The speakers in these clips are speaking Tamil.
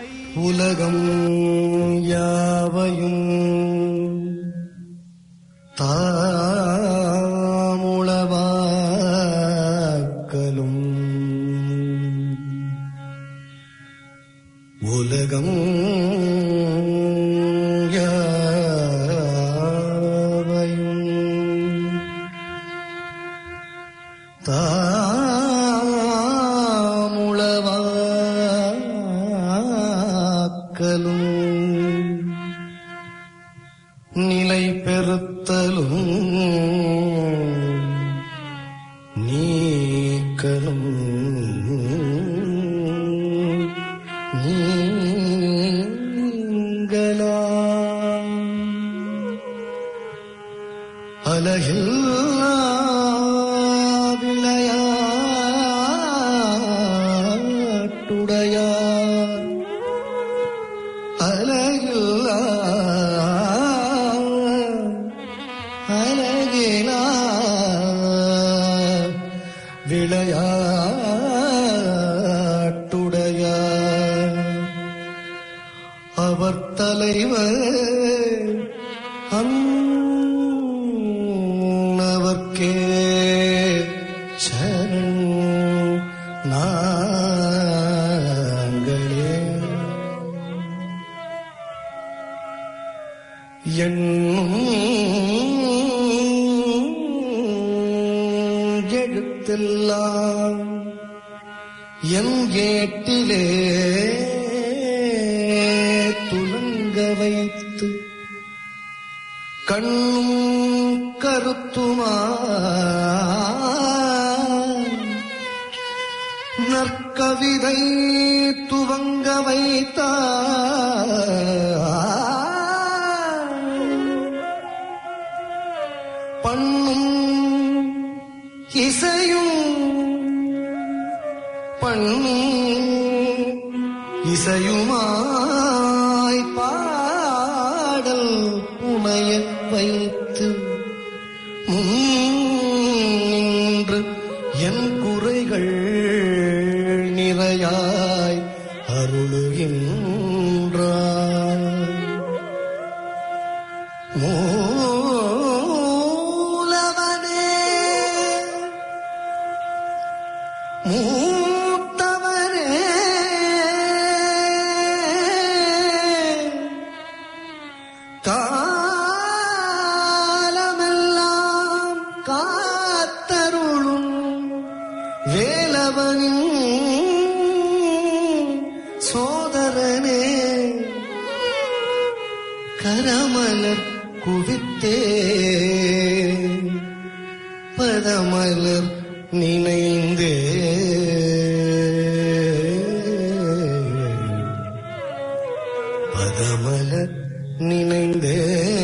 உலகம் யாவையும் தாமுளவாக்கலும் உலகம் யாவையும் தாமுளவாக்கலும் நிலை பெறுத்தலும் நீக்கலும் நீங்கலாம் அலகில்லா விளையாட்டுடையார் அலகில்லா அலகிலா விளையாட்டுடையார் அவர் தலைவர் அன்னவர்க்கே சரண் நாங்களே எண்ணும் எழுத்தெல்லாம் என் ஏட்டிலே துலங்க வைத்து கண்ணும் கருத்துமா நற்கவிதை துவங்க வைத்தார் பண்ணும் இசையும் பண்ணும் இசையுமாய் பாடல் புனைய வைத்து முன்று என் குறைகள் நிறையாய் அருளுகின்றார் மூலவனே மூத்தவனே காலமெல்லாம் காத்தருளும் வேலவனின் சோதரனே கரமலர் குவித்தே பதமலர் நினைந்தே பதமலர் நினைந்தே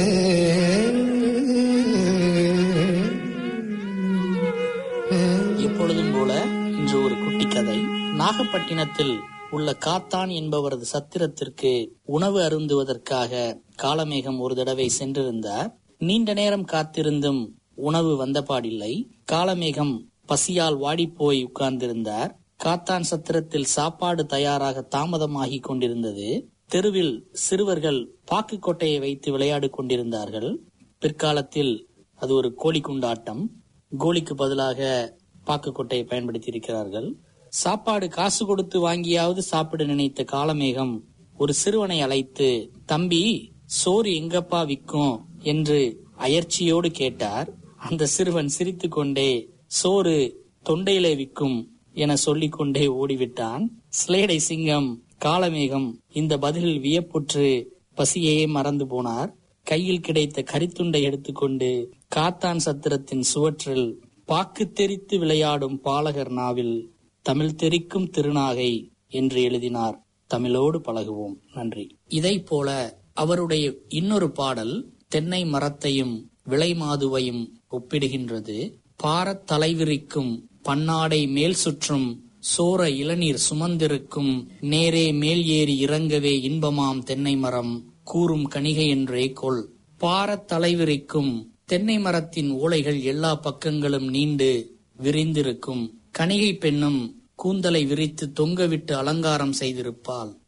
எப்பொழுதும் போல இன்று ஒரு குட்டி கதை நாகப்பட்டினத்தில் உள்ள காத்தான் என்பவரது சத்திரத்திற்கு உணவு அருந்துவதற்காக காலமேகம் ஒரு தடவை சென்றிருந்தார் நீண்ட நேரம் காத்திருந்தும் உணவு வந்தபாடில்லை காலமேகம் பசியால் வாடிப்போய் உட்கார்ந்திருந்தார் காத்தான் சத்திரத்தில் சாப்பாடு தயாராக தாமதமாகிக் கொண்டிருந்தது தெருவில் சிறுவர்கள் பாக்கு கொட்டையை வைத்து விளையாடிக் கொண்டிருந்தார்கள் பிற்காலத்தில் அது ஒரு கோழி குண்டாட்டம் கோழிக்கு பதிலாக பாக்கு கொட்டையை பயன்படுத்தி இருக்கிறார்கள் சாப்பாடு காசு கொடுத்து வாங்கியாவது சாப்பிட நினைத்த காலமேகம் ஒரு சிறுவனை அழைத்து தம்பி சோறு எங்கப்பா விக்கும் என்று அயர்ச்சியோடு கேட்டார் அந்த சிறுவன் சிரித்துக்கொண்டே சோறு தொண்டையிலே விக்கும் என சொல்லிக்கொண்டே ஓடிவிட்டான் ஸ்லேடை சிங்கம் காலமேகம் இந்த பதிலில் வியப்புற்று பசியையே மறந்து போனார் கையில் கிடைத்த கரித்துண்டை எடுத்துக்கொண்டு காத்தான் சத்திரத்தின் சுவற்றில் பாக்கு தெரித்து விளையாடும் பாலகர் நாவில் தமிழ் தெரிக்கும் திருநாகை என்று எழுதினார் தமிழோடு பழகுவோம் நன்றி இதைப் போல அவருடைய இன்னொரு பாடல் தென்னை மரத்தையும் விளை மாதுவையும் ஒப்பிடுகின்றது பாரத் தலைவிரிக்கும் பன்னாடை மேல் சுற்றும் சோர இளநீர் சுமந்திருக்கும் நேரே மேல் ஏறி இறங்கவே இன்பமாம் தென்னை மரம் கூறும் கணிகை என்றே கொள் பாரத் தலைவிரிக்கும் தென்னை மரத்தின் ஓலைகள் எல்லா பக்கங்களும் நீண்டு விரிந்திருக்கும் கணிகை பெண்ணும் கூந்தலை விரித்து தொங்கவிட்டு அலங்காரம் செய்திருப்பாள்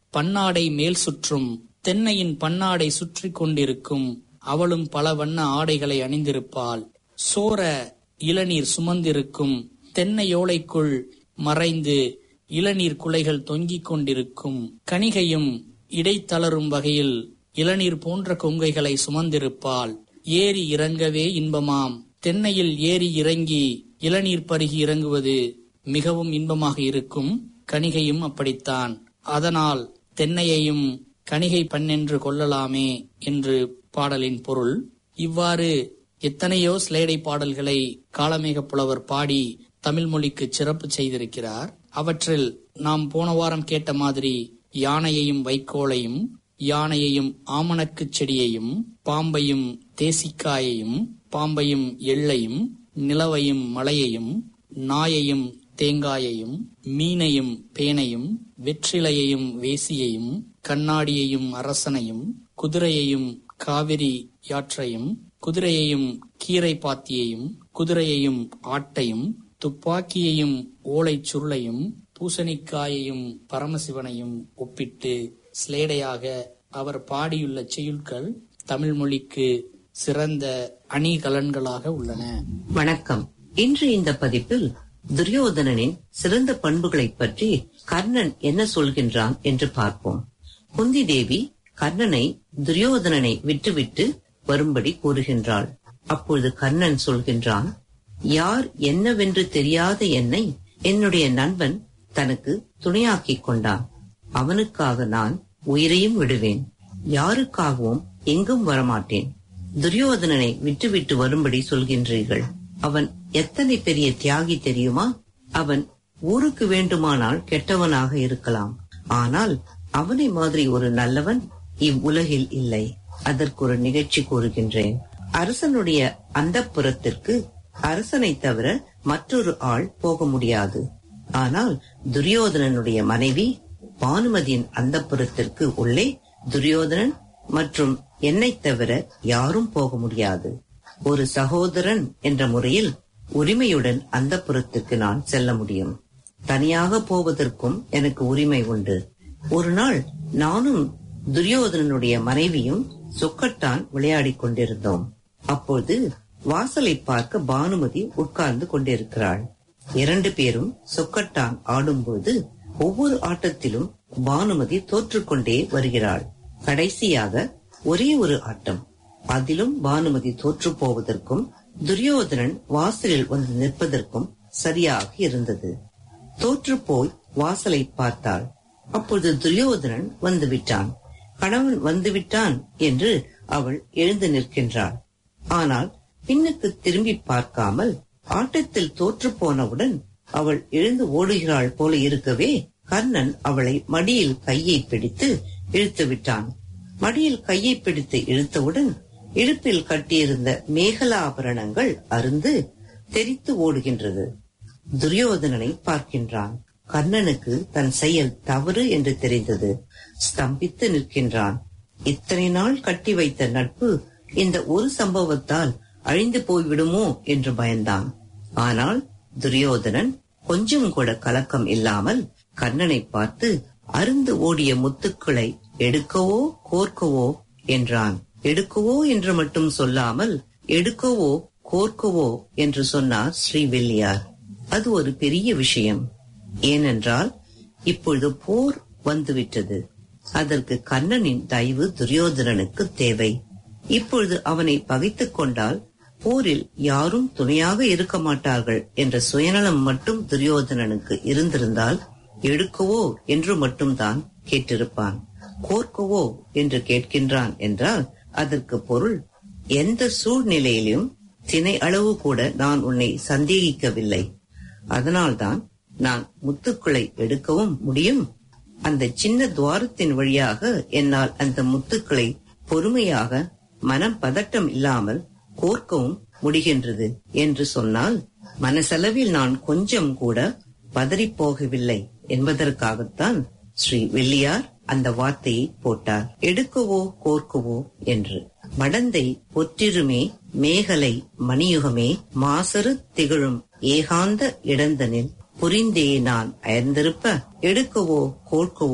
பன்னாடை மேல் சுற்றும் தென்னையின் பன்னாடை சுற்றி கொண்டிருக்கும் அவளும் பல வண்ண ஆடைகளை அணிந்திருப்பாள் சோர இளநீர் சுமந்திருக்கும் தென்னையோலைக்குள் மறைந்து இளநீர் குலைகள் தொங்கிக் கொண்டிருக்கும் கணிகையும் இடைத்தளரும் வகையில் இளநீர் போன்ற கொங்கைகளை சுமந்திருப்பாள் ஏறி இறங்கவே இன்பமாம் தென்னையில் ஏறி இறங்கி இளநீர் பருகி இறங்குவது மிகவும் இன்பமாக இருக்கும் கணிகையும் அப்படித்தான் அதனால் தென்னையையும் கணிகை பண்ணென்று கொள்ளலாமே என்று பாடலின் பொருள் இவ்வாறு எத்தனையோ ஸ்லேடை பாடல்களை காளமேக புலவர் பாடி தமிழ் மொழிக்கு சிறப்பு செய்திருக்கிறார் அவற்றில் நாம் போன வாரம் கேட்ட மாதிரி யானையையும் வைக்கோலையும் யானையையும் ஆமணக்குச் செடியையும் பாம்பையும் தேசிக்காயையும் பாம்பையும் எள்ளையும் நிலவையும் மலையையும் நாயையும் தேங்காயையும் மீனையும் பேனையும் வெற்றிலையையும் வேசியையும் கண்ணாடியையும் அரசனையும் குதிரையையும் காவிரி யாற்றையும் குதிரையையும் கீரை பாத்தியையும் குதிரையையும் ஆட்டையும் துப்பாக்கியையும் ஓலைச் சுருளையும் பூசணிக்காயையும் பரமசிவனையும் ஒப்பிட்டு ஸ்லேடையாக அவர் பாடியுள்ள செய்யுட்கள் தமிழ் மொழிக்கு சிறந்த அணிகலன்களாக உள்ளன வணக்கம் இன்று இந்த பதிப்பில் துரியோதனனின் சிறந்த பண்புகளைப் பற்றி கர்ணன் என்ன சொல்கின்றான் என்று பார்ப்போம் குந்தி தேவி கர்ணனை துரியோதனனை விட்டுவிட்டு வரும்படி கூறுகின்றாள் அப்பொழுது கர்ணன் சொல்கின்றான் யார் என்னவென்று தெரியாத என்னை என்னுடைய நண்பன் தனக்கு துணையாக்கிக் கொண்டான் அவனுக்காக நான் உயிரையும் விடுவேன் யாருக்காகவும் எங்கும் வரமாட்டேன் துரியோதனனை விட்டுவிட்டு வரும்படி சொல்கின்றீர்கள் அவன் எத்தனை பெரிய தியாகி தெரியுமா அவன் ஊருக்கு வேண்டுமானால் கெட்டவனாக இருக்கலாம் ஆனால் அவனை மாதிரி ஒரு நல்லவன் இவ்வுலகில் இல்லை அதற்கு ஒரு நிகழ்ச்சி கூறுகின்றேன் அரசனுடைய அந்த புறத்திற்கு அரசனை தவிர மற்றொரு ஆள் போக முடியாது ஆனால் துரியோதனனுடைய மனைவி பானுமதியின் அந்த புறத்திற்கு உள்ளே துரியோதனன் மற்றும் என்னை தவிர யாரும் போக முடியாது ஒரு சகோதரன் என்ற முறையில் உரிமையுடன் அந்த புறத்திற்கு நான் செல்ல முடியும் தனியாக போவதற்கும் எனக்கு உரிமை உண்டு ஒரு நாள் நானும் துரியோதனனுடைய மனைவியும் சொக்கட்டான் விளையாடிக் கொண்டிருந்தோம் அப்பொழுது வாசலை பார்க்க பானுமதி உட்கார்ந்து கொண்டிருக்கிறாள் இரண்டு பேரும் சொக்கட்டான் ஆடும்போது ஒவ்வொரு ஆட்டத்திலும் பானுமதி தோற்றுக்கொண்டே வருகிறாள் கடைசியாக ஒரே ஒரு ஆட்டம் அதிலும் பானுமதி தோற்று போவதற்கும் துரியோதனன் வாசலில் வந்து நிற்பதற்கும் சரியாக இருந்தது தோற்று போய் வாசலை பார்த்தாள் அப்பொழுது துரியோதனன் வந்து விட்டான் கணவன் வந்துவிட்டான் என்று அவள் எழுந்து நிற்கின்றாள் ஆனால் பின்னுக்கு திரும்பி பார்க்காமல் ஆட்டத்தில் தோற்று போனவுடன் அவள் எழுந்து ஓடுகிறாள் போல இருக்கவே கர்ணன் அவளை மடியில் கையை பிடித்து இழுத்து விட்டான் மடியில் கையை பிடித்து இழுத்தவுடன் இடுப்பில் கட்டியிருந்த மேகலாபரணங்கள் அருந்து தெரித்து ஓடுகின்றது துரியோதனனை பார்க்கின்றான் கர்ணனுக்கு தன் செயல் தவறு என்று தெரிந்தது ஸ்தம்பித்து நிற்கின்றான் இத்தனை நாள் கட்டி வைத்த நட்பு இந்த ஒரு சம்பவத்தால் அழிந்து போய்விடுமோ என்று பயந்தான் ஆனால் துரியோதனன் கொஞ்சம் கூட கலக்கம் இல்லாமல் கர்ணனை பார்த்து அருந்து ஓடிய முத்துக்களை எடுக்கவோ கோர்க்கவோ என்றான் எடுக்கவோ என்று மட்டும் சொல்லாமல் எடுக்கவோ கோர்க்கவோ என்று சொன்னார் ஸ்ரீவெல்லியார் அது ஒரு பெரிய விஷயம் ஏனென்றால் இப்பொழுது போர் வந்துவிட்டது அதற்கு கர்ணனின் தயவு துரியோதனனுக்கு தேவை இப்பொழுது அவனை பகைத்துக் கொண்டால் போரில் யாரும் துணையாக இருக்க மாட்டார்கள் என்ற சுயநலம் மட்டும் துரியோதனனுக்கு இருந்திருந்தால் எடுக்கவோ என்று மட்டும்தான் கேட்டிருப்பான் கோர்க்கவோ என்று கேட்கின்றான் என்றால் அதற்கு பொருள் எந்த சூழ்நிலையிலும் தினை அளவு கூட நான் உன்னை சந்தேகிக்கவில்லை அதனால்தான் நான் முத்துக்களை எடுக்கவும் முடியும் அந்த சின்ன துவாரத்தின் வழியாக என்னால் அந்த முத்துக்களை பொறுமையாக மனம் பதட்டம் இல்லாமல் கோர்க்கவும் முடிகின்றது என்று சொன்னால் மனசளவில் நான் கொஞ்சம் கூட பதறிப் போகவில்லை என்பதற்காகத்தான் ஸ்ரீ வெள்ளியார் அந்த வார்த்தையை போட்டார் எடுக்கவோ கோர்க்கவோ என்று மடந்தை பொற்றிருமே மேகலை மணியுகமே மாசரு திகழும் ஏகாந்த இடந்தனில் புரிந்தே நான் அயர்ந்திருப்ப எடுக்கவோ கோர்க்கவோ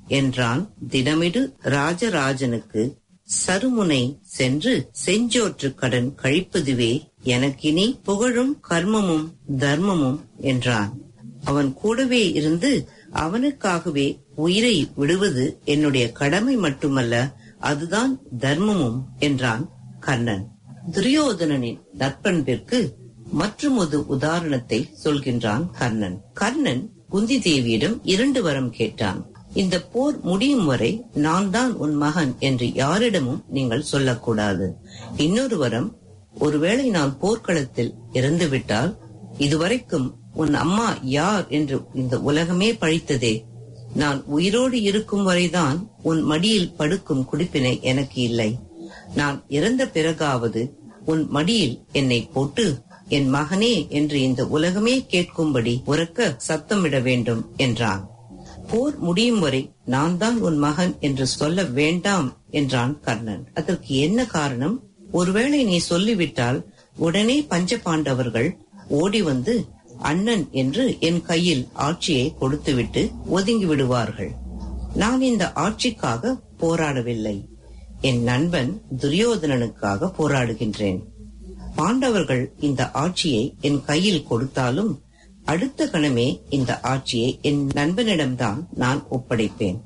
என்றான் தினமிடு ராஜராஜனுக்கு சருமுனை சென்று செஞ்சோற்று கடன் கழிப்பதுவே எனக்கினி புகழும் கர்மமும் தர்மமும் என்றான் அவன் கூடவே இருந்து அவனுக்காகவே உயிரை விடுவது என்னுடைய கடமை மட்டுமல்ல அதுதான் தர்மமும் என்றான் கர்ணன் துரியோதனனின் நற்பண்பிற்கு மற்றுமொரு உதாரணத்தை சொல்கின்றான் கர்ணன் கர்ணன் குந்தி தேவியிடம் இரண்டு வரம் கேட்டான் இந்த போர் முடியும் வரை நான் தான் உன் மகன் என்று யாரிடமும் நீங்கள் சொல்லக்கூடாது இன்னொரு வரம் ஒருவேளை நான் போர்க்களத்தில் இறந்துவிட்டால் இதுவரைக்கும் உன் அம்மா யார் என்று இந்த உலகமே பழித்ததே நான் உயிரோடு இருக்கும் வரைதான் உன் மடியில் படுக்கும் குடிப்பினை எனக்கு இல்லை நான் இறந்த பிறகாவது உன் மடியில் என்னை போட்டு என் மகனே என்று இந்த உலகமே கேட்கும்படி உறக்க சத்தமிட வேண்டும் என்றான் போர் முடியும் வரை நான் தான் உன் மகன் என்று சொல்ல வேண்டாம் என்றான் கர்ணன் அதற்கு என்ன காரணம் ஒருவேளை நீ சொல்லிவிட்டால் உடனே பஞ்ச பாண்டவர்கள் ஓடி வந்து அண்ணன் என்று என் கையில் ஆட்சியை கொடுத்துவிட்டு ஒதுங்கி விடுவார்கள் நான் இந்த ஆட்சிக்காக போராடவில்லை என் நண்பன் துரியோதனனுக்காக போராடுகின்றேன் பாண்டவர்கள் இந்த ஆட்சியை என் கையில் கொடுத்தாலும் அடுத்த கணமே இந்த ஆட்சியை என் நண்பனிடம்தான் நான் ஒப்படைப்பேன்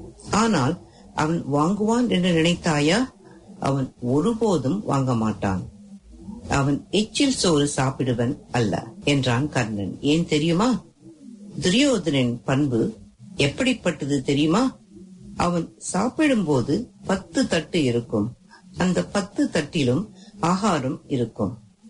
ஆனால் அவன் வாங்குவான் என்று நினைத்தாயா அவன் ஒருபோதும் வாங்க மாட்டான் அவன் எச்சில் சோறு சாப்பிடுவன் அல்ல என்றான் கர்ணன் ஏன் தெரியுமா துரியோதனின் பண்பு எப்படிப்பட்டது தெரியுமா அவன் சாப்பிடும்போது பத்து தட்டு இருக்கும் அந்த பத்து தட்டிலும் ஆகாரம் இருக்கும்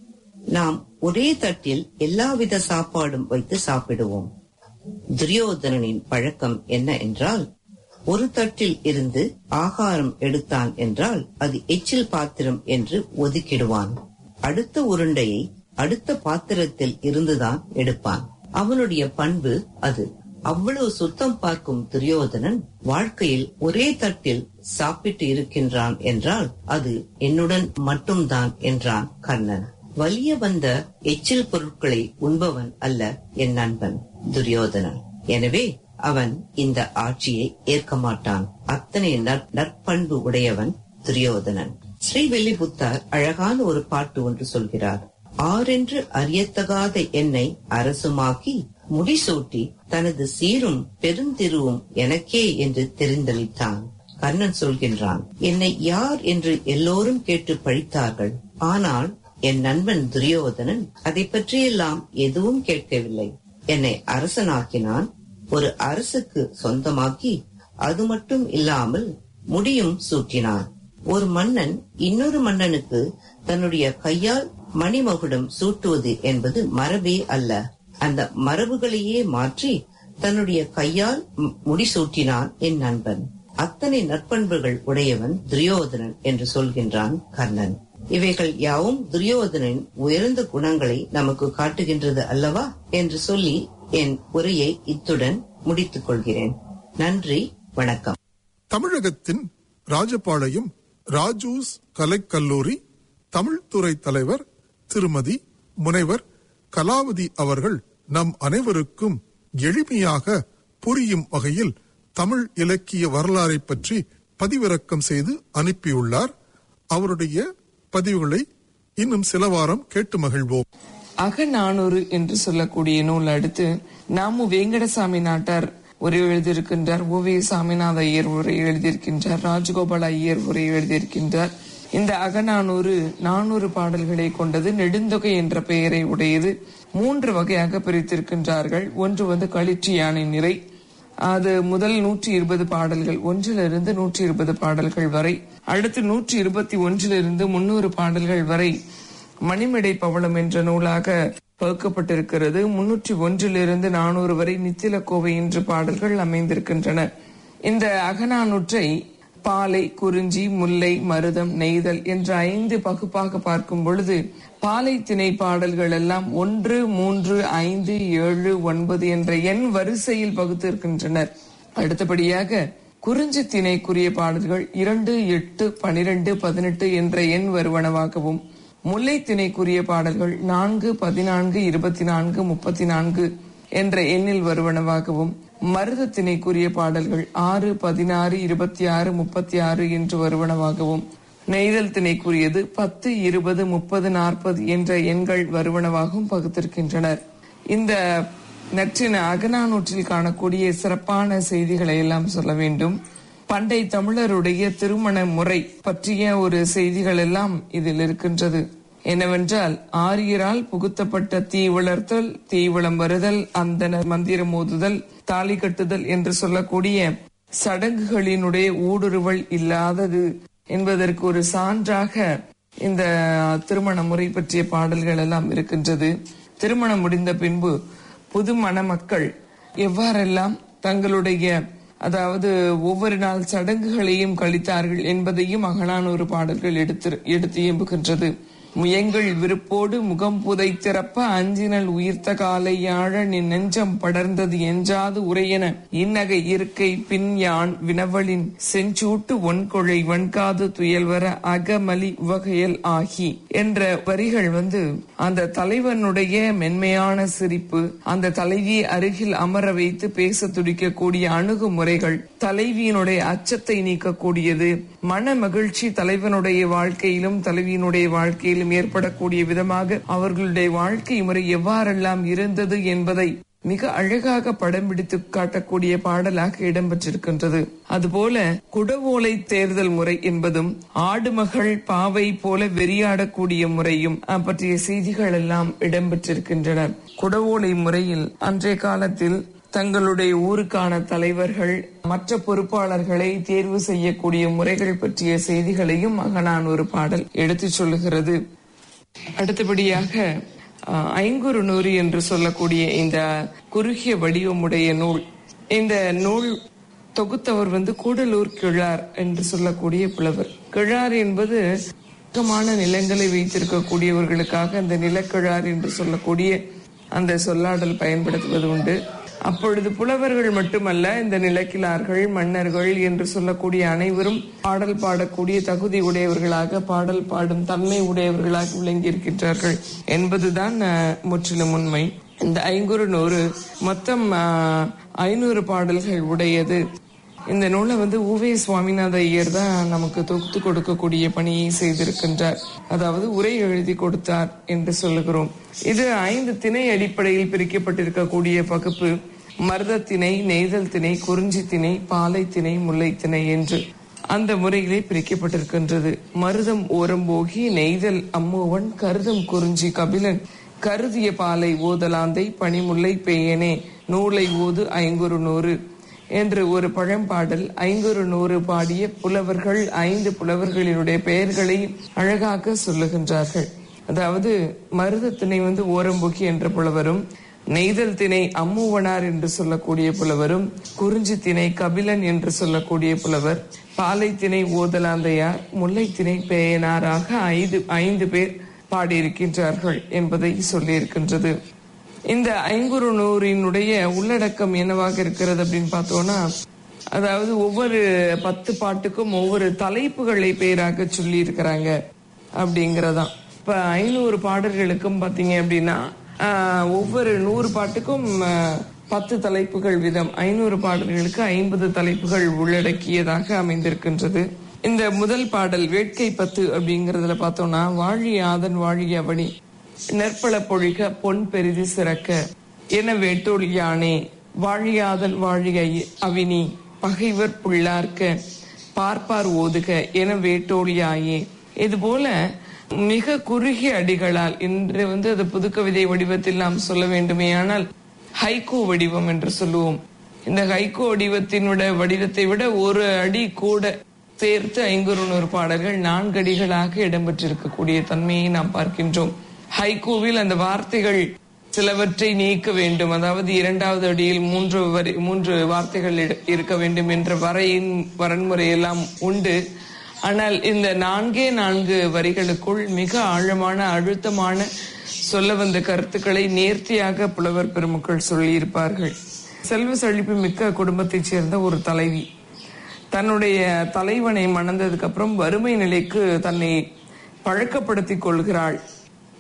நாம் ஒரே தட்டில் எல்லாவித சாப்பாடும் வைத்து சாப்பிடுவோம் துரியோதனனின் பழக்கம் என்ன என்றால் ஒரு தட்டில் இருந்து ஆகாரம் எடுத்தான் என்றால் அது எச்சில் பாத்திரம் என்று ஒதுக்கிடுவான் அடுத்த உருண்டையை அடுத்த பாத்திரத்தில் இருந்துதான் எடுப்பான் அவனுடைய பண்பு அது அவ்வளவு சுத்தம் பார்க்கும் துரியோதனன் வாழ்க்கையில் ஒரே தட்டில் சாப்பிட்டு இருக்கின்றான் என்றால் அது என்னுடன் மட்டும்தான் என்றான் கர்ணன் வலிய வந்த எச்சில் பொருட்களை உண்பவன் அல்ல என் நண்பன் துரியோதனன் எனவே அவன் இந்த ஆட்சியை ஏற்க மாட்டான் அத்தனை நற்- நற்பண்பு உடையவன் துரியோதனன் ஸ்ரீவில்லிபுத்தார் அழகான ஒரு பாட்டு ஒன்று சொல்கிறார் ஆரென்று அறியத்தகாத என்னை அரசுமாக்கி முடிசூட்டி தனது சீரும் பெருந்திருவும் எனக்கே என்று தெரிந்தளித்தான் கர்ணன் சொல்கின்றான் என்னை யார் என்று எல்லோரும் கேட்டு பழித்தார்கள் ஆனால் என் நண்பன் துரியோதனன் அதை பற்றியெல்லாம் எதுவும் கேட்கவில்லை என்னை அரசனாக்கினான் ஒரு அரசுக்கு சொந்தமாக்கி அது மட்டும் இல்லாமல் முடியும் சூட்டினான் ஒரு மன்னன் இன்னொரு மன்னனுக்கு தன்னுடைய கையால் மணிமகுடம் சூட்டுவது என்பது மரபே அல்ல அந்த மரபுகளையே மாற்றி தன்னுடைய கையால் மு- முடிசூட்டினான் என் நண்பன் அத்தனை நற்பண்புகள் உடையவன் துரியோதனன் என்று சொல்கின்றான் கர்ணன் இவைகள் யாவும் துரியோதனின் உயர்ந்த குணங்களை நமக்கு காட்டுகின்றது அல்லவா என்று சொல்லி என் உரையை இத்துடன் முடித்துக் கொள்கிறேன் நன்றி வணக்கம் தமிழகத்தின் ராஜபாளையம் ராஜூஸ் கலைக்கல்லூரி தமிழ் துறை தலைவர் திருமதி முனைவர் கலாவதி அவர்கள் நம் அனைவருக்கும் எளிமையாக புரியும் வகையில் தமிழ் இலக்கிய வரலாறை பற்றி பதிவிறக்கம் செய்து அனுப்பியுள்ளார் அவருடைய பதிவுகளை இன்னும் சில வாரம் கேட்டு மகிழ்வோம் அகநானூறு என்று சொல்லக்கூடிய நூல் அடுத்து நாமு வேங்கடசாமி நாட்டார் உரை எழுதியிருக்கின்றார் ஓவிய சாமிநாத ஐயர் உரை எழுதியிருக்கின்றார் ராஜகோபால் ஐயர் உரை எழுதியிருக்கின்றார் இந்த அகநானூறு நானூறு பாடல்களை கொண்டது நெடுந்தொகை என்ற பெயரை உடையது மூன்று வகையாக பிரித்திருக்கின்றார்கள் ஒன்று வந்து களிற்று யானை நிறை அது முதல் நூற்றி இருபது பாடல்கள் ஒன்றிலிருந்து நூற்றி இருபது பாடல்கள் வரை அடுத்து நூற்றி இருபத்தி ஒன்றிலிருந்து முன்னூறு பாடல்கள் வரை மணிமடை பவளம் என்ற நூலாக பகுக்கப்பட்டிருக்கிறது முன்னூற்றி ஒன்றிலிருந்து நானூறு வரை நித்தில கோவை என்று பாடல்கள் அமைந்திருக்கின்றன இந்த அகநானூற்றை பாலை குறிஞ்சி முல்லை மருதம் நெய்தல் என்ற ஐந்து பகுப்பாக பார்க்கும் பொழுது பாலை திணை பாடல்கள் எல்லாம் ஒன்று மூன்று ஐந்து ஏழு ஒன்பது என்ற எண் வரிசையில் பகுத்திருக்கின்றனர் அடுத்தபடியாக குறிஞ்சி திணைக்குரிய பாடல்கள் இரண்டு எட்டு பனிரெண்டு பதினெட்டு என்ற எண் வருவனவாகவும் முல்லை திணைக்குரிய பாடல்கள் நான்கு பதினான்கு இருபத்தி நான்கு முப்பத்தி நான்கு என்ற எண்ணில் வருவனவாகவும் மருதத்திணைக்குரிய பாடல்கள் ஆறு பதினாறு இருபத்தி ஆறு முப்பத்தி ஆறு என்று வருவனவாகவும் நெய்தல் திணைக்குரியது பத்து இருபது முப்பது நாற்பது என்ற எண்கள் வருவனவாகவும் பகுத்திருக்கின்றனர் இந்த நற்றின அகநானூற்றில் காணக்கூடிய சிறப்பான செய்திகளை எல்லாம் சொல்ல வேண்டும் பண்டை தமிழருடைய திருமண முறை பற்றிய ஒரு செய்திகள் எல்லாம் இதில் இருக்கின்றது என்னவென்றால் ஆரியரால் புகுத்தப்பட்ட தீ வளர்த்தல் தீவளம் வருதல் அந்தன மந்திரம் மோதுதல் தாலி கட்டுதல் என்று சொல்லக்கூடிய சடங்குகளினுடைய ஊடுருவல் இல்லாதது என்பதற்கு ஒரு சான்றாக இந்த திருமண முறை பற்றிய பாடல்கள் எல்லாம் இருக்கின்றது திருமணம் முடிந்த பின்பு புது மணமக்கள் எவ்வாறெல்லாம் தங்களுடைய அதாவது ஒவ்வொரு நாள் சடங்குகளையும் கழித்தார்கள் என்பதையும் அகலானூறு பாடல்கள் எடுத்து எடுத்து இயம்புகின்றது முயங்கள் விருப்போடு முகம் புதைத்திறப்ப அஞ்சினல் உயிர்த்த காலை யாழ நின் நெஞ்சம் படர்ந்தது எஞ்சாது உரையென இன்னகை இருக்கை பின் யான் வினவலின் செஞ்சூட்டு ஒன்கொழை வன்காது துயல்வர அகமலி உவகையல் ஆகி என்ற வரிகள் வந்து அந்த தலைவனுடைய மென்மையான சிரிப்பு அந்த தலைவியை அருகில் அமர வைத்து பேச துடிக்கக்கூடிய அணுகுமுறைகள் தலைவியினுடைய அச்சத்தை நீக்கக்கூடியது மன மகிழ்ச்சி தலைவனுடைய வாழ்க்கையிலும் தலைவியினுடைய வாழ்க்கையிலும் ஏற்படக்கூடிய விதமாக அவர்களுடைய வாழ்க்கை முறை எவ்வாறெல்லாம் இருந்தது என்பதை மிக அழகாக படம் பிடித்து காட்டக்கூடிய பாடலாக இடம்பெற்றிருக்கின்றது அதுபோல குடவோலை தேர்தல் முறை என்பதும் ஆடுமகள் பாவை போல வெறியாடக்கூடிய முறையும் அஹ், பற்றிய செய்திகள் எல்லாம் இடம்பெற்றிருக்கின்றன குடவோலை முறையில் அன்றைய காலத்தில் தங்களுடைய ஊருக்கான தலைவர்கள் மற்ற பொறுப்பாளர்களை தேர்வு செய்யக்கூடிய முறைகள் பற்றிய செய்திகளையும் மகனான் ஒரு பாடல் எடுத்துச் சொல்லுகிறது அடுத்தபடியாக அஹ், ஐங்குறு நூறு என்று சொல்லக்கூடிய இந்த குறுகிய வடிவமுடைய நூல் இந்த நூல் தொகுத்தவர் வந்து கூடலூர் கிழார் என்று சொல்லக்கூடிய புலவர் கிழார் என்பது அதிகமான நிலங்களை வைத்திருக்கக்கூடியவர்களுக்காக அந்த நிலக்கிழார் என்று சொல்லக்கூடிய அந்த சொல்லாடல் பயன்படுத்துவது உண்டு அப்பொழுது புலவர்கள் மட்டுமல்ல இந்த நிலக்கிழார்கள் மன்னர்கள் என்று சொல்லக்கூடிய அனைவரும் பாடல் பாடக்கூடிய தகுதி உடையவர்களாக பாடல் பாடும் தன்மை உடையவர்களாக விளங்கியிருக்கின்றார்கள் என்பதுதான் அஹ், முற்றிலும் உண்மை இந்த ஐங்குறு நூறு மொத்தம் அஹ், ஐநூறு பாடல்கள் உடையது இந்த நூலை வந்து உவே சுவாமிநாத ஐயர் தான் நமக்கு தொகுத்து கொடுக்கக்கூடிய பணியை செய்திருக்கின்றார் அதாவது உரை எழுதி கொடுத்தார் என்று சொல்லுகிறோம் இது ஐந்து திணை அடிப்படையில் பிரிக்கப்பட்டிருக்கக்கூடிய பகுப்பு மருத திணை நெய்தல் திணை குறிஞ்சி திணை பாலை திணை முல்லை திணை என்று அந்த முறையிலே பிரிக்கப்பட்டிருக்கின்றது மருதம் ஓரம் போகி நெய்தல் அம்மோவன் கருதம் குறிஞ்சி கபிலன் கருதிய பாலை ஓதலாந்தை பனிமுல்லை பெய்யனே நூலை ஓது ஐங்குறு நூறு என்று ஒரு பழம்பாடல் ஐங்குறு நூறு பாடிய புலவர்கள் ஐந்து புலவர்களினுடைய பெயர்களை அழகாக சொல்லுகின்றார்கள் அதாவது மருத திணை வந்து ஓரம்பொக்கி என்ற புலவரும் நெய்தல் திணை அம்முவனார் என்று சொல்லக்கூடிய புலவரும் குறிஞ்சி திணை கபிலன் என்று சொல்லக்கூடிய புலவர் பாலை திணை ஓதலாந்தையார் முல்லை திணை பேயனாராக ஐந்து ஐந்து பேர் பாடியிருக்கின்றார்கள் என்பதை சொல்லியிருக்கின்றது இந்த ஐங்குறு நூறினுடைய உள்ளடக்கம் என்னவாக இருக்கிறது அப்படின்னு பார்த்தோம்னா அதாவது ஒவ்வொரு பத்து பாட்டுக்கும் ஒவ்வொரு தலைப்புகளை பேராக சொல்லி இருக்கிறாங்க அப்படிங்கறதான் இப்ப ஐநூறு பாடல்களுக்கும் பாத்தீங்க அப்படின்னா ஆஹ், ஒவ்வொரு நூறு பாட்டுக்கும் ஆஹ், பத்து தலைப்புகள் வீதம் ஐநூறு பாடல்களுக்கு ஐம்பது தலைப்புகள் உள்ளடக்கியதாக அமைந்திருக்கின்றது இந்த முதல் பாடல் வேட்கை பத்து அப்படிங்கறதுல பார்த்தோம்னா வாழி ஆதன் வாழி அவனி நெற்பள பொழிக பொன் பெரிது சிறக்க என வேட்டோல் யானே வாழியாதல் வாழிய அவினி பகைவர் புள்ளார்க்க பார்ப்பார் ஓதுக என வேட்டோலியாயே இது போல மிக குறுகிய அடிகளால் இன்று வந்து அது புதுக்கவிதை வடிவத்தில் நாம் சொல்ல வேண்டுமேயானால் ஹைகோ வடிவம் என்று சொல்லுவோம் இந்த ஹைகோ வடிவத்தினோட வடிவத்தை விட ஒரு அடி கூட சேர்த்து ஐங்குறுநூறு பாடல்கள் நான்கு அடிகளாக இடம்பெற்றிருக்கக்கூடிய தன்மையை நாம் பார்க்கின்றோம் ஹைகோவில் அந்த வார்த்தைகள் சிலவற்றை நீக்க வேண்டும் அதாவது இரண்டாவது அடியில் மூன்று வரி மூன்று வார்த்தைகள் இட- இருக்க வேண்டும் என்ற வரையின் வரன்முறை எல்லாம் உண்டு ஆனால் இந்த நான்கே நான்கு வரிகளுக்குள் மிக ஆழமான அழுத்தமான சொல்ல வந்த கருத்துக்களை நேர்த்தியாக புலவர் பெருமக்கள் சொல்லியிருப்பார்கள் செல்வ செழிப்பு மிக்க குடும்பத்தைச் சேர்ந்த ஒரு தலைவி தன்னுடைய தலைவனை மணந்ததுக்கு அப்புறம் வறுமை நிலைக்கு தன்னை பழக்கப்படுத்திக் கொள்கிறாள்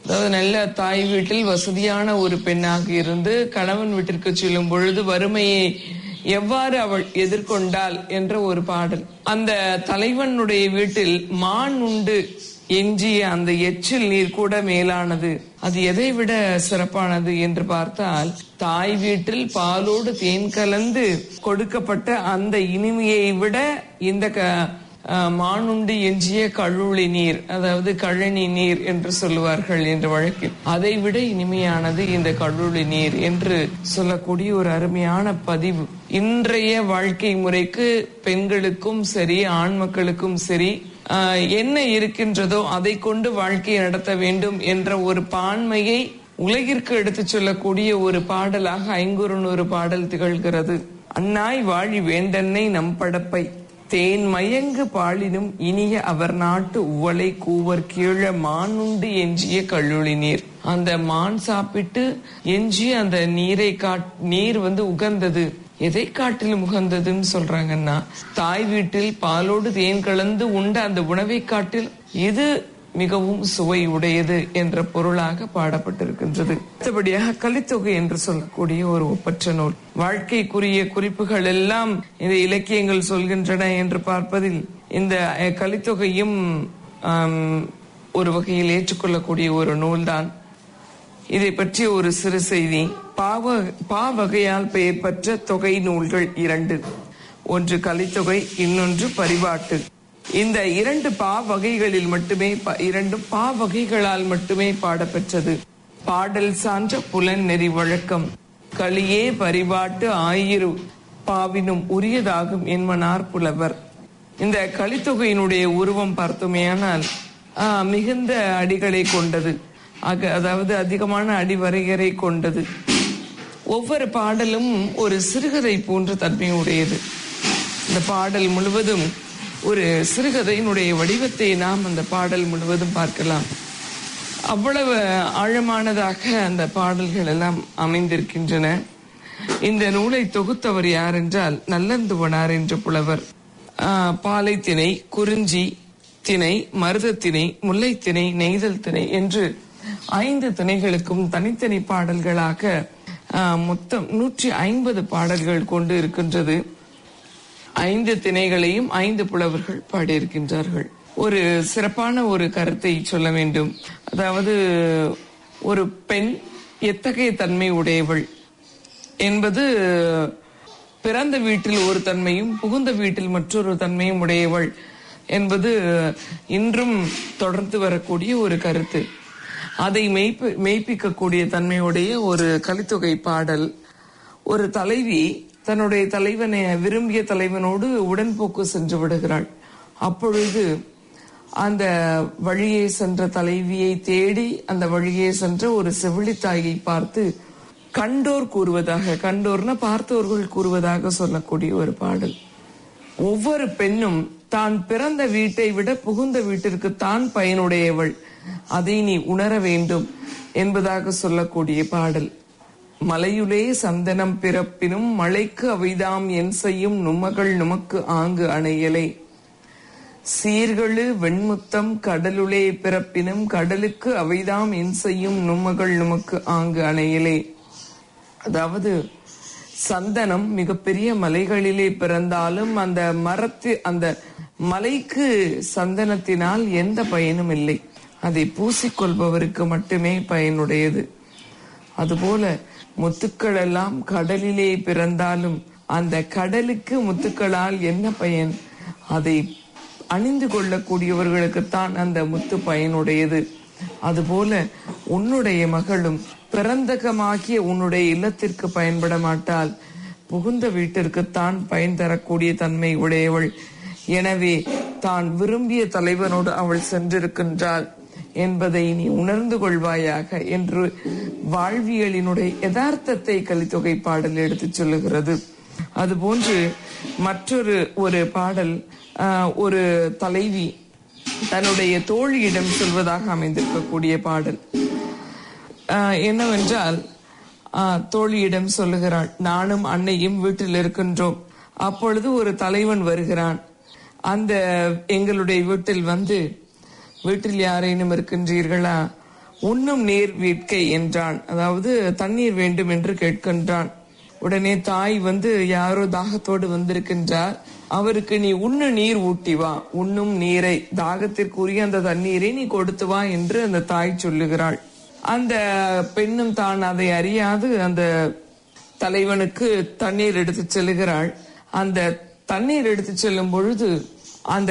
அதாவது நல்ல தாய் வீட்டில் வசதியான ஒரு பெண்ணாக இருந்து கணவன் வீட்டிற்கு செல்லும் பொழுது வறுமையை எவ்வாறு அவள் எதிர்கொண்டாள் என்ற ஒரு பாடல் அந்த தலைவனுடைய வீட்டில் மான் உண்டு எஞ்சிய அந்த எச்சில் நீர் கூட மேலானது அது எதை விட சிறப்பானது என்று பார்த்தால் தாய் வீட்டில் பாலோடு தேன் கலந்து கொடுக்கப்பட்ட அந்த இனிமையை விட இந்த க- அஹ், மானுண்டு எஞ்சிய கழுளி நீர் அதாவது கழனி நீர் என்று சொல்லுவார்கள் என்ற வழக்கில் அதை விட இனிமையானது இந்த கழுளி நீர் என்று சொல்லக்கூடிய ஒரு அருமையான பதிவு இன்றைய வாழ்க்கை முறைக்கு பெண்களுக்கும் சரி ஆண் மக்களுக்கும் சரி ஆஹ், என்ன இருக்கின்றதோ அதை கொண்டு வாழ்க்கையை நடத்த வேண்டும் என்ற ஒரு பான்மையை உலகிற்கு எடுத்துச் சொல்லக்கூடிய ஒரு பாடலாக ஐங்குறுநூறு பாடல் திகழ்கிறது அன்னாய் வாழி வேண்டன்னை நம் படப்பை தேன் மயங்கு பாலினும் இனிய அவர் நாட்டு உவளை கூவர் கீழ மானுண்டு எஞ்சிய கள்ளுளி நீர் அந்த மான் சாப்பிட்டு எஞ்சிய அந்த நீரை காட் நீர் வந்து உகந்தது எதை காட்டிலும் உகந்ததுன்னு சொல்றாங்கன்னா தாய் வீட்டில் பாலோடு தேன் கலந்து உண்ட அந்த உணவை காட்டில் இது மிகவும் சுவை உடையது என்ற பொருளாக பாடப்பட்டிருக்கின்றது அடுத்தபடியாக கலித்தொகை என்று சொல்லக்கூடிய ஒரு ஒப்பற்ற நூல் வாழ்க்கைக்குரிய குறிப்புகள் எல்லாம் இந்த இலக்கியங்கள் சொல்கின்றன என்று பார்ப்பதில் இந்த அஹ், கலித்தொகையும் ஆம், ஒரு வகையில் ஏற்றுக்கொள்ளக்கூடிய ஒரு நூல்தான் இதை பற்றிய ஒரு சிறு செய்தி பாவ பா வகையால் பெயர் பெற்ற தொகை நூல்கள் இரண்டு ஒன்று கலித்தொகை இன்னொன்று பரிபாட்டு இந்த இரண்டு பா வகைகளில் மட்டுமே ப- இரண்டு பா வகைகளால் மட்டுமே பாடப்பெற்றது பாடல் சான்ற புலன் நெறி வழக்கம் களியே பரிபாட்டு ஆயிரு பாவினும் உரியதாகும் என்மனார் புலவர் இந்த கலித்தொகையினுடைய உருவம் பார்த்தோமேயானால் ஆ, மிகுந்த அடிகளை கொண்டது ஆக- அதாவது அதிகமான அடிவரையறை கொண்டது ஒவ்வொரு பாடலும் ஒரு சிறுகதை போன்ற தன்மை உடையது இந்த பாடல் முழுவதும் ஒரு சிறுகதையினுடைய வடிவத்தை நாம் அந்த பாடல் முழுவதும் பார்க்கலாம் அவ்வளவு ஆழமானதாக அந்த பாடல்கள் எல்லாம் அமைந்திருக்கின்றன இந்த நூலை தொகுத்தவர் யார் என்றால் நல்லந்துவனார் என்ற புலவர் ஆஹ், பாலைத்திணை குறிஞ்சி திணை மருதத்திணை முல்லைத்திணை நெய்தல் திணை என்று ஐந்து திணைகளுக்கும் தனித்தனி பாடல்களாக ஆஹ், மொத்தம் நூற்றி ஐம்பது பாடல்கள் கொண்டு இருக்கின்றது ஐந்து திணைகளையும் ஐந்து புலவர்கள் பாடியிருக்கின்றார்கள் ஒரு சிறப்பான ஒரு கருத்தை சொல்ல வேண்டும் அதாவது ஒரு பெண் எத்தகைய தன்மை உடையவள் என்பது பிறந்த வீட்டில் ஒரு தன்மையும் புகுந்த வீட்டில் மற்றொரு தன்மையும் உடையவள் என்பது இன்றும் தொடர்ந்து வரக்கூடிய ஒரு கருத்து அதை மெய்ப்ப மெய்ப்பிக்கக்கூடிய தன்மையுடைய ஒரு கலித்தொகை பாடல் ஒரு தலைவி தன்னுடைய தலைவனை விரும்பிய தலைவனோடு உடன்போக்கு சென்று விடுகிறாள் அப்பொழுது அந்த வழியே சென்ற தலைவியை தேடி அந்த வழியே சென்ற ஒரு செவிலித்தாயை பார்த்து கண்டோர் கூறுவதாக கண்டோர்னா பார்த்தோர்கள் கூறுவதாக சொல்லக்கூடிய ஒரு பாடல் ஒவ்வொரு பெண்ணும் தான் பிறந்த வீட்டை விட புகுந்த வீட்டிற்கு தான் பயனுடையவள் அதை நீ உணர வேண்டும் என்பதாக சொல்லக்கூடிய பாடல் மலையுலே சந்தனம் பிறப்பினும் மழைக்கு அவைதாம் என் செய்யும் நுமகள் நுமக்கு ஆங்கு அணையலே சீர்களு வெண்முத்தம் கடலுளே பிறப்பினும் கடலுக்கு அவைதாம் என் செய்யும் நும்மகள் நுமக்கு ஆங்கு அணையலே அதாவது சந்தனம் மிகப்பெரிய மலைகளிலே பிறந்தாலும் அந்த மரத்து அந்த மலைக்கு சந்தனத்தினால் எந்த பயனும் இல்லை அதை பூசிக்கொள்பவருக்கு மட்டுமே பயனுடையது அதுபோல முத்துக்கள் எல்லாம் கடலிலே பிறந்தாலும் அந்த கடலுக்கு முத்துக்களால் என்ன பயன் அதை அணிந்து கொள்ளக்கூடியவர்களுக்குத்தான் அந்த முத்து பயனுடையது அதுபோல உன்னுடைய மகளும் பிறந்தகமாகிய உன்னுடைய இல்லத்திற்கு பயன்பட மாட்டால் புகுந்த வீட்டிற்குத்தான் பயன் தரக்கூடிய தன்மை உடையவள் எனவே தான் விரும்பிய தலைவனோடு அவள் சென்றிருக்கின்றாள் என்பதை நீ உணர்ந்து கொள்வாயாக என்று வாழ்வியலினுடைய யதார்த்தத்தை கலித்தொகை பாடல் எடுத்துச் சொல்லுகிறது அதுபோன்று மற்றொரு ஒரு பாடல் ஆஹ், ஒரு தலைவி தன்னுடைய தோழியிடம் சொல்வதாக அமைந்திருக்கக்கூடிய பாடல் ஆஹ், என்னவென்றால் ஆஹ், தோழியிடம் சொல்லுகிறாள் நானும் அன்னையும் வீட்டில் இருக்கின்றோம் அப்பொழுது ஒரு தலைவன் வருகிறான் அந்த எங்களுடைய வீட்டில் வந்து வீட்டில் யாரேனும் இருக்கின்றீர்களா உண்ணும் நீர் வேட்கை என்றான் அதாவது தண்ணீர் வேண்டும் என்று கேட்கின்றான் உடனே தாய் வந்து யாரோ தாகத்தோடு வந்திருக்கின்றார் அவருக்கு நீ உண்ணு நீர் ஊட்டி வா உண்ணும் நீரை தாகத்திற்குரிய அந்த தண்ணீரை நீ கொடுத்து வா என்று அந்த தாய் சொல்லுகிறாள் அந்த பெண்ணும் தான் அதை அறியாது அந்த தலைவனுக்கு தண்ணீர் எடுத்து செல்லுகிறாள் அந்த தண்ணீர் எடுத்து செல்லும் பொழுது அந்த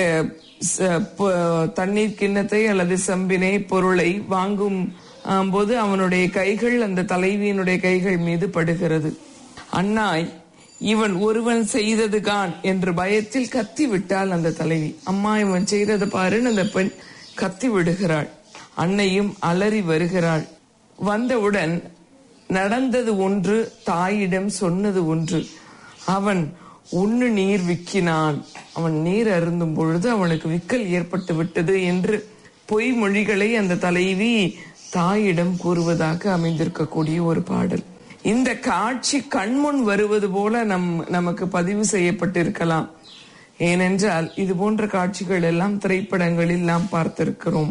ச- ப- தண்ணீர் கிண்ணத்தை அல்லது செம்பினை பொருளை வாங்கும் ஆம், போது அவனுடைய கைகள் அந்த தலைவியினுடைய கைகள் மீது படுகிறது அண்ணாய் இவன் ஒருவன் செய்தது கான் என்று பயத்தில் கத்தி விட்டாள் அந்த தலைவி அம்மா இவன் செய்தது பாருன்னு அந்த பெண் கத்தி விடுகிறாள் அன்னையும் அலறி வருகிறாள் வந்தவுடன் நடந்தது ஒன்று தாயிடம் சொன்னது ஒன்று அவன் உண்ணு நீர் விக்கினான் அவன் நீர் அருந்தும் பொழுது அவனுக்கு விக்கல் ஏற்பட்டு விட்டது என்று பொய் மொழிகளை அந்த தலைவி தாயிடம் கூறுவதாக அமைந்திருக்கக்கூடிய ஒரு பாடல் இந்த காட்சி கண்முன் வருவது போல நம் நமக்கு பதிவு செய்யப்பட்டிருக்கலாம் ஏனென்றால் இது போன்ற காட்சிகள் எல்லாம் திரைப்படங்களில் நாம் பார்த்திருக்கிறோம்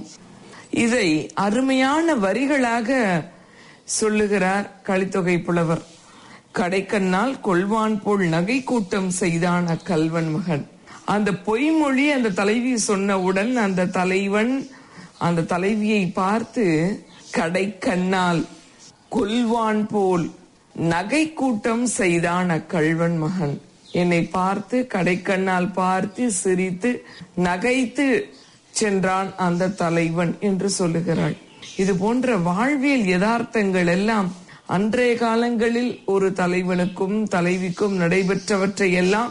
இதை அருமையான வரிகளாக சொல்லுகிறார் கலித்தொகை புலவர் கடைக்கண்ணால் கொள்வான் போல் நகை கூட்டம் செய்தான் அக்கல்வன் மகன் அந்த பொய்மொழி அந்த தலைவி சொன்னவுடன் அந்த தலைவன் அந்த தலைவியை பார்த்து கடைக்கண்ணால் கொல்வான் போல் நகை கூட்டம் செய்தான் அக்கல்வன் மகன் என்னை பார்த்து கடைக்கண்ணால் பார்த்து சிரித்து நகைத்து சென்றான் அந்த தலைவன் என்று சொல்லுகிறாள் இது போன்ற வாழ்வியல் யதார்த்தங்கள் எல்லாம் அன்றைய காலங்களில் ஒரு தலைவனுக்கும் தலைவிக்கும் நடைபெற்றவற்றை எல்லாம்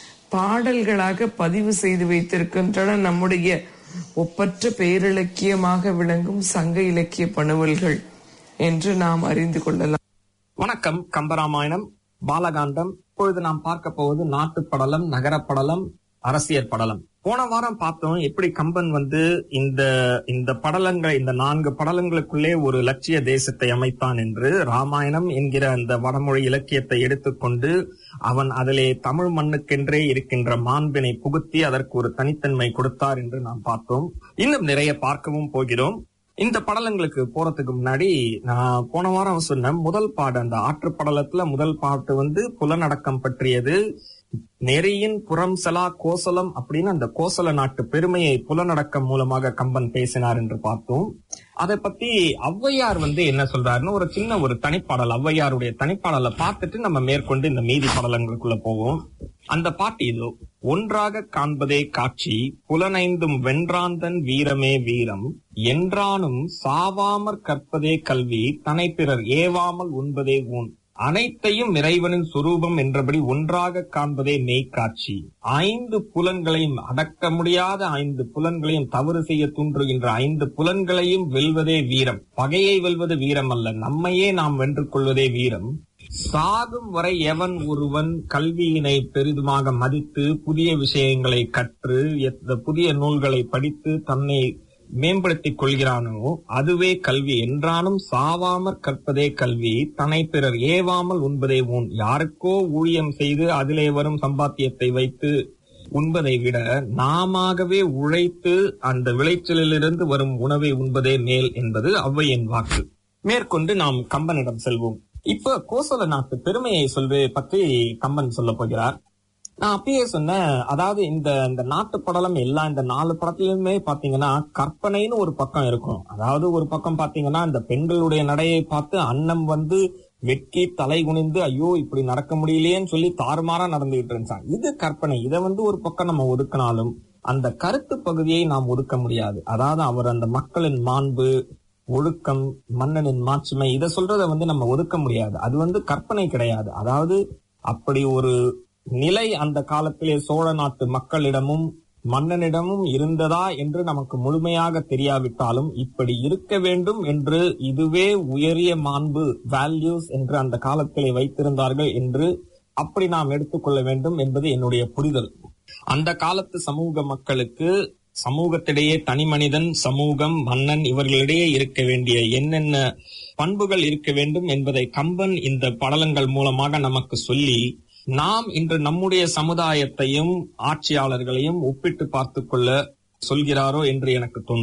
பாடல்களாக பதிவு செய்து வைத்திருக்கின்றன நம்முடைய ஒப்பற்ற பேரிலக்கியமாக விளங்கும் சங்க இலக்கிய பணுவல்கள் என்று நாம் அறிந்து கொள்ளலாம் வணக்கம் கம்பராமாயணம் பாலகாண்டம் இப்பொழுது நாம் பார்க்க போவது நாட்டுப்படலம் நகரப்படலம் அரசியல் படலம் போன வாரம் பார்த்தோம் எப்படி கம்பன் வந்து இந்த இந்த படலங்கள் இந்த நான்கு படலங்களுக்குள்ளே ஒரு லட்சிய தேசத்தை அமைத்தான் என்று ராமாயணம் என்கிற அந்த வடமொழி இலக்கியத்தை எடுத்துக்கொண்டு அவன் அதிலே தமிழ் மண்ணுக்கென்றே இருக்கின்ற மாண்பினை புகுத்தி அதற்கு ஒரு தனித்தன்மை கொடுத்தார் என்று நாம் பார்த்தோம் இன்னும் நிறைய பார்க்கவும் போகிறோம் இந்த படலங்களுக்கு போறதுக்கு முன்னாடி நான் போன வாரம் சொன்ன முதல் பாடு அந்த ஆற்று படலத்துல முதல் பாட்டு வந்து புலனடக்கம் பற்றியது நெறியின் புறம் செலா கோசலம் அப்படின்னு அந்த கோசல நாட்டு பெருமையை புலனடக்கம் மூலமாக கம்பன் பேசினார் என்று பார்த்தோம் அதை பத்தி ஔவையார் வந்து என்ன சொல்றாருன்னு ஒரு சின்ன ஒரு தனிப்பாடல் ஔவையாருடைய தனிப்பாடலை பார்த்துட்டு நம்ம மேற்கொண்டு இந்த மீதி படலங்களுக்குள்ள போவோம் அந்த பாட்டு இதோ ஒன்றாக காண்பதே காட்சி புலனைந்தும் வென்றாந்தன் வீரமே வீரம் என்றானும் சாவாமற் கற்பதே கல்வி தனை பிறர் ஏவாமல் உண்பதே ஊன் அனைத்தையும் இறைவனின் சுரூபம் என்றபடி ஒன்றாக காண்பதே மெய்க்காட்சி ஐந்து புலன்களையும் அடக்க முடியாத ஐந்து புலன்களையும் தவறு செய்ய தூண்டுகின்ற ஐந்து புலன்களையும் வெல்வதே வீரம் பகையை வெல்வது வீரம் அல்ல நம்மையே நாம் வென்று கொள்வதே வீரம் சாகும் வரை எவன் ஒருவன் கல்வியினை பெரிதுமாக மதித்து புதிய விஷயங்களை கற்று எத்த- புதிய நூல்களை படித்து தன்னை மேம்படுத்திக் கொள்கிறானோ அதுவே கல்வி என்றாலும் சாவாமற் கற்பதே கல்வி தன்னை பிறர் ஏவாமல் உண்பதே ஊன் யாருக்கோ ஊழியம் செய்து அதிலே வரும் சம்பாத்தியத்தை வைத்து உண்பதை விட நாமாகவே உழைத்து அந்த விளைச்சலிலிருந்து வரும் உணவை உண்பதே மேல் என்பது ஔவையின் வாக்கு மேற்கொண்டு நாம் கம்பனிடம் செல்வோம் இப்ப கோசல நாட்டு பெருமையை சொல்வே பற்றி கம்பன் சொல்ல போகிறார் நான் அப்பயே சொன்னேன் அதாவது இந்த இந்த நாட்டு படலம் எல்லா இந்த நாலு படத்திலுமே பாத்தீங்கன்னா கற்பனைன்னு ஒரு பக்கம் இருக்கும் அதாவது ஒரு பக்கம் பாத்தீங்கன்னா இந்த பெண்களுடைய நடையை பார்த்து அன்னம் வந்து வெட்கி தலை குனிந்து ஐயோ இப்படி நடக்க முடியலையேன்னு சொல்லி தாறுமாறா நடந்துகிட்டு இருந்தான் இது கற்பனை இதை வந்து ஒரு பக்கம் நம்ம ஒதுக்கினாலும் அந்த கருத்து பகுதியை நாம் ஒதுக்க முடியாது அதாவது அவர் அந்த மக்களின் மாண்பு ஒழுக்கம் மன்னனின் மாட்சிமை இதை சொல்றத வந்து நம்ம ஒதுக்க முடியாது அது வந்து கற்பனை கிடையாது அதாவது அப்படி ஒரு நிலை அந்த காலத்திலே சோழ நாட்டு மக்களிடமும் மன்னனிடமும் இருந்ததா என்று நமக்கு முழுமையாக தெரியாவிட்டாலும் இப்படி இருக்க வேண்டும் என்று இதுவே உயரிய மாண்பு வேல்யூஸ் என்று அந்த காலத்திலே வைத்திருந்தார்கள் என்று அப்படி நாம் எடுத்துக்கொள்ள வேண்டும் என்பது என்னுடைய புரிதல் அந்த காலத்து சமூக மக்களுக்கு சமூகத்திடையே தனி மனிதன் சமூகம் மன்னன் இவர்களிடையே இருக்க வேண்டிய என்னென்ன பண்புகள் இருக்க வேண்டும் என்பதை கம்பன் இந்த படலங்கள் மூலமாக நமக்கு சொல்லி நாம் இன்று நம்முடைய சமுதாயத்தையும் ஆட்சியாளர்களையும் ஒப்பிட்டு பார்த்து கொள்ள சொல்கிறாரோ என்று எனக்கு தோன்றும்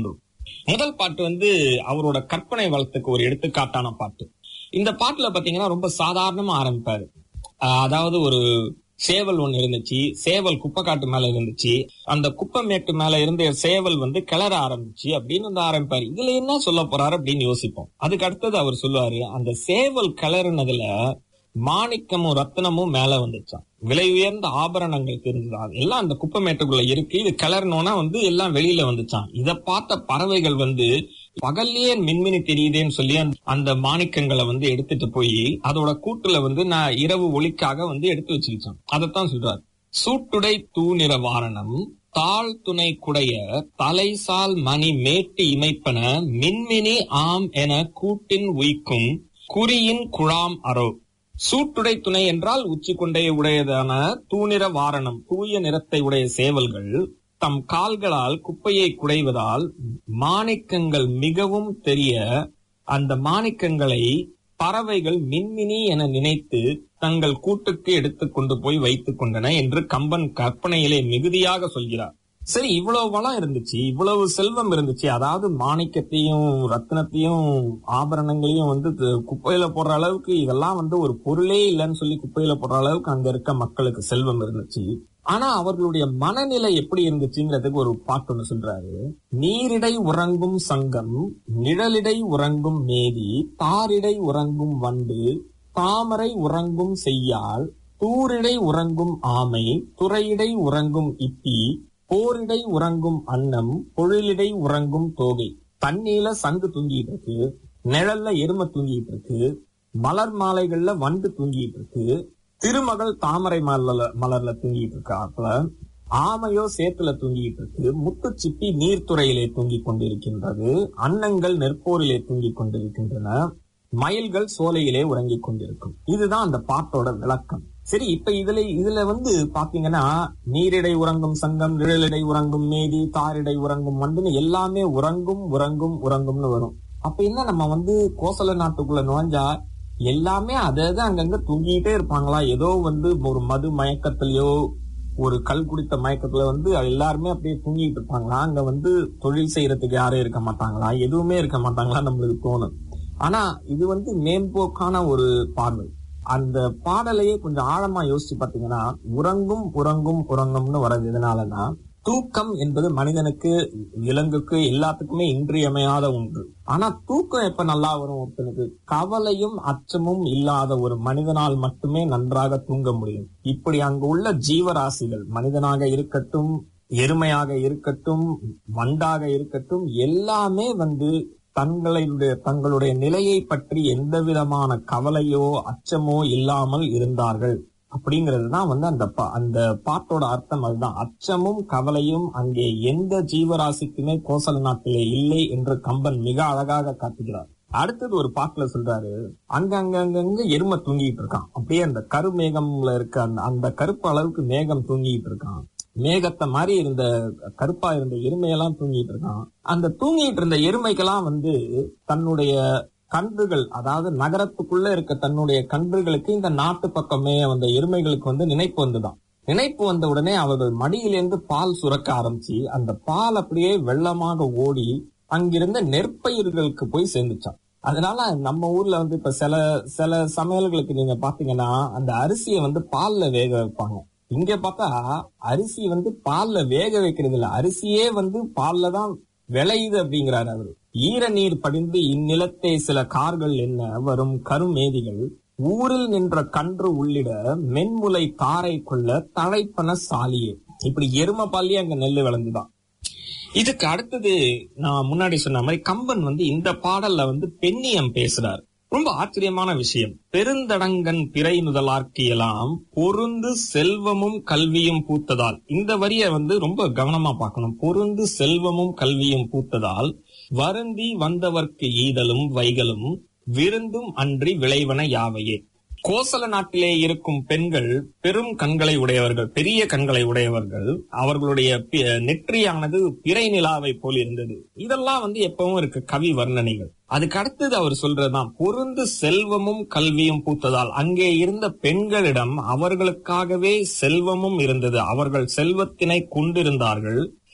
முதல் பாட்டு வந்து அவரோட கற்பனை வளத்துக்கு ஒரு எடுத்துக்காட்டான பாட்டு இந்த பாட்டுல பாத்தீங்கன்னா ரொம்ப சாதாரணமா ஆரம்பிப்பாரு ஆஹ் அதாவது ஒரு சேவல் ஒண்ணு இருந்துச்சு சேவல் குப்பைக்காட்டு மேல இருந்துச்சு அந்த குப்பை மேட்டு மேல இருந்த சேவல் வந்து கிளற ஆரம்பிச்சு அப்படின்னு வந்து ஆரம்பிப்பாரு இதுல என்ன சொல்ல போறாரு அப்படின்னு யோசிப்போம் அதுக்கு அடுத்தது அவர் சொல்லுவாரு அந்த சேவல் கிளறுனதுல மாணிக்கமும் ரத்தினமும் மேல வந்துச்சான் விலை உயர்ந்த ஆபரணங்கள் தெரிஞ்சுதான் எல்லாம் அந்த குப்பை மேட்டுக்குள்ள இருக்கு இது கிளறணும்னா வந்து எல்லாம் வெளியில வந்துச்சான் இத பார்த்த பறவைகள் வந்து பகல்லையே மின்மினி தெரியுதேன்னு சொல்லி அந்த- அந்த மாணிக்கங்களை வந்து எடுத்துட்டு போய் அதோட கூட்டுல வந்து நான் இரவு ஒளிக்காக வந்து எடுத்து வச்சிருச்சான் அதைத்தான் சொல்றாரு சூட்டுடை தூநிற வாரணம் தாழ் துணை குடைய தலைசால் மணி மேட்டு இமைப்பன மின்மினி ஆம் என கூட்டின் உய்க்கும் குறியின் குழாம் அரோ சூட்டுடை துணை என்றால் உச்சி கொண்டே உடையதான தூணிற வாரணம் தூய நிறத்தை உடைய சேவல்கள் தம் கால்களால் குப்பையை குடைவதால் மாணிக்கங்கள் மிகவும் தெரிய அந்த மாணிக்கங்களை பறவைகள் மின்மினி என நினைத்து தங்கள் கூட்டுக்கு எடுத்துக் கொண்டு போய் வைத்துக் கொண்டன என்று கம்பன் கற்பனையிலே மிகுதியாக சொல்கிறார் சரி இவ்வளவு வளம் இருந்துச்சு இவ்வளவு செல்வம் இருந்துச்சு அதாவது மாணிக்கத்தையும் ரத்தினத்தையும் ஆபரணங்களையும் வந்து து- குப்பையில போடுற அளவுக்கு இதெல்லாம் வந்து ஒரு பொருளே இல்லைன்னு சொல்லி குப்பையில போடுற அளவுக்கு அங்க இருக்க மக்களுக்கு செல்வம் இருந்துச்சு ஆனா அவர்களுடைய மனநிலை எப்படி இருந்துச்சுங்கிறதுக்கு ஒரு பாட்டு ஒண்ணு சொல்றாரு நீரிடை உறங்கும் சங்கம் நிழலிடை உறங்கும் மேதி தாரிடை உறங்கும் வண்டு தாமரை உறங்கும் செய்யால் தூரிடை உறங்கும் ஆமை துறையிடை உறங்கும் இப்பி போரிடை உறங்கும் அன்னம் பொழிலிடை உறங்கும் தோகை தண்ணீல சங்கு தூங்கிட்டு இருக்கு நிழல்ல எருமை தூங்கிட்டு இருக்கு மலர் மாலைகள்ல வண்டு தூங்கிட்டு இருக்கு திருமகள் தாமரை மலர்ல மலர்ல தூங்கிட்டு இருக்காப்புல ஆமையோ சேத்துல தூங்கிட்டு இருக்கு முத்துச்சிப்பி நீர்த்துறையிலே தூங்கிக் கொண்டிருக்கின்றது அன்னங்கள் நெற்போரிலே தூங்கிக் கொண்டிருக்கின்றன மயில்கள் சோலையிலே உறங்கிக் கொண்டிருக்கும் இதுதான் அந்த பாட்டோட விளக்கம் சரி இப்ப இதுல இதுல வந்து பாத்தீங்கன்னா நீரிடை உறங்கும் சங்கம் நிழலிடை உறங்கும் மேதி தாரிடை உறங்கும் வண்டுன்னு எல்லாமே உறங்கும் உறங்கும் உறங்கும்னு வரும் அப்ப என்ன நம்ம வந்து கோசல நாட்டுக்குள்ள நுழைஞ்சா எல்லாமே அதாவது அங்கங்க தூங்கிட்டே இருப்பாங்களா ஏதோ வந்து ஒரு மது மயக்கத்திலயோ ஒரு கல் குடித்த மயக்கத்துல வந்து எல்லாருமே அப்படியே தூங்கிட்டு இருப்பாங்களா அங்க வந்து தொழில் செய்யறதுக்கு யாரும் இருக்க மாட்டாங்களா எதுவுமே இருக்க மாட்டாங்களா நம்மளுக்கு தோணும் ஆனா இது வந்து மேம்போக்கான ஒரு பார்வை அந்த பாடலையே கொஞ்சம் ஆழமா யோசிச்சு பாத்தீங்கன்னா உறங்கும் உறங்கும் உறங்கும்னு வர்றது எதனாலனா தூக்கம் என்பது மனிதனுக்கு விலங்குக்கு எல்லாத்துக்குமே இன்றியமையாத ஒன்று ஆனா தூக்கம் எப்ப நல்லா வரும் ஒருத்தனுக்கு கவலையும் அச்சமும் இல்லாத ஒரு மனிதனால் மட்டுமே நன்றாக தூங்க முடியும் இப்படி அங்கு உள்ள ஜீவராசிகள் மனிதனாக இருக்கட்டும் எருமையாக இருக்கட்டும் வண்டாக இருக்கட்டும் எல்லாமே வந்து தங்களுடைய தங்களுடைய நிலையை பற்றி எந்த விதமான கவலையோ அச்சமோ இல்லாமல் இருந்தார்கள் அப்படிங்கிறது தான் வந்து அந்த பா- அந்த பாட்டோட அர்த்தம் அதுதான் அச்சமும் கவலையும் அங்கே எந்த ஜீவராசிக்குமே கோசல நாட்டிலே இல்லை என்று கம்பன் மிக அழகாக காட்டுகிறார் அடுத்தது ஒரு பாட்டுல சொல்றாரு அங்க அங்க அங்கங்க எருமை தூங்கிட்டு இருக்கான் அப்படியே அந்த கருமேகம்ல இருக்க அந்த அந்த கருப்பு அளவுக்கு மேகம் தூங்கிட்டு இருக்கான் மேகத்தை மாதிரி இருந்த கருப்பா இருந்த எருமையெல்லாம் தூங்கிட்டு இருக்கான் அந்த தூங்கிட்டு இருந்த எருமைக்கெல்லாம் வந்து தன்னுடைய கன்றுகள் அதாவது நகரத்துக்குள்ள இருக்க தன்னுடைய கன்றுகளுக்கு இந்த நாட்டு பக்கமே வந்த எருமைகளுக்கு வந்து நினைப்பு வந்துதான் நினைப்பு வந்த உடனே அவர்கள் மடியிலிருந்து பால் சுரக்க ஆரம்பிச்சு அந்த பால் அப்படியே வெள்ளமாக ஓடி அங்கிருந்த நெற்பயிர்களுக்கு போய் சேர்ந்துச்சான் அதனால நம்ம ஊர்ல வந்து இப்ப சில சில சமையல்களுக்கு நீங்க பாத்தீங்கன்னா அந்த அரிசியை வந்து பால்ல வேக வைப்பாங்க இங்க பார்த்தா அரிசி வந்து பால்ல வேக வைக்கிறது இல்ல அரிசியே வந்து பால்ல தான் விளையுது அப்படிங்கிறாரு அவரு ஈர நீர் படிந்து இந்நிலத்தை சில கார்கள் என்ன வரும் கருமேதிகள் ஊரில் நின்ற கன்று உள்ளிட மென்முலை தாரை கொள்ள தழைப்பன சாலியே இப்படி எரும பாலியே அங்க நெல்லு விளைஞ்சுதான் இதுக்கு அடுத்தது நான் முன்னாடி சொன்ன மாதிரி கம்பன் வந்து இந்த பாடல்ல வந்து பெண்ணியம் பேசுறார் ரொம்ப ஆச்சரியமான விஷயம் பெருந்தடங்கன் பிறை முதலார்க்கியெல்லாம் பொருந்து செல்வமும் கல்வியும் பூத்ததால் இந்த வரிய வந்து ரொம்ப கவனமா பார்க்கணும் பொருந்து செல்வமும் கல்வியும் பூத்ததால் வருந்தி வந்தவர்க்கு ஈதலும் வைகளும் விருந்தும் அன்றி விளைவன யாவையே கோசல நாட்டிலே இருக்கும் பெண்கள் பெரும் கண்களை உடையவர்கள் பெரிய கண்களை உடையவர்கள் அவர்களுடைய பி- நெற்றியானது பிறை நிலாவை போல் இருந்தது இதெல்லாம் வந்து எப்பவும் இருக்கு கவி வர்ணனைகள் அதுக்கு அடுத்தது அவர் சொல்றதுதான் பொருந்து செல்வமும் கல்வியும் பூத்ததால் அங்கே இருந்த பெண்களிடம் அவர்களுக்காகவே செல்வமும் இருந்தது அவர்கள் செல்வத்தினை கொண்டிருந்தார்கள்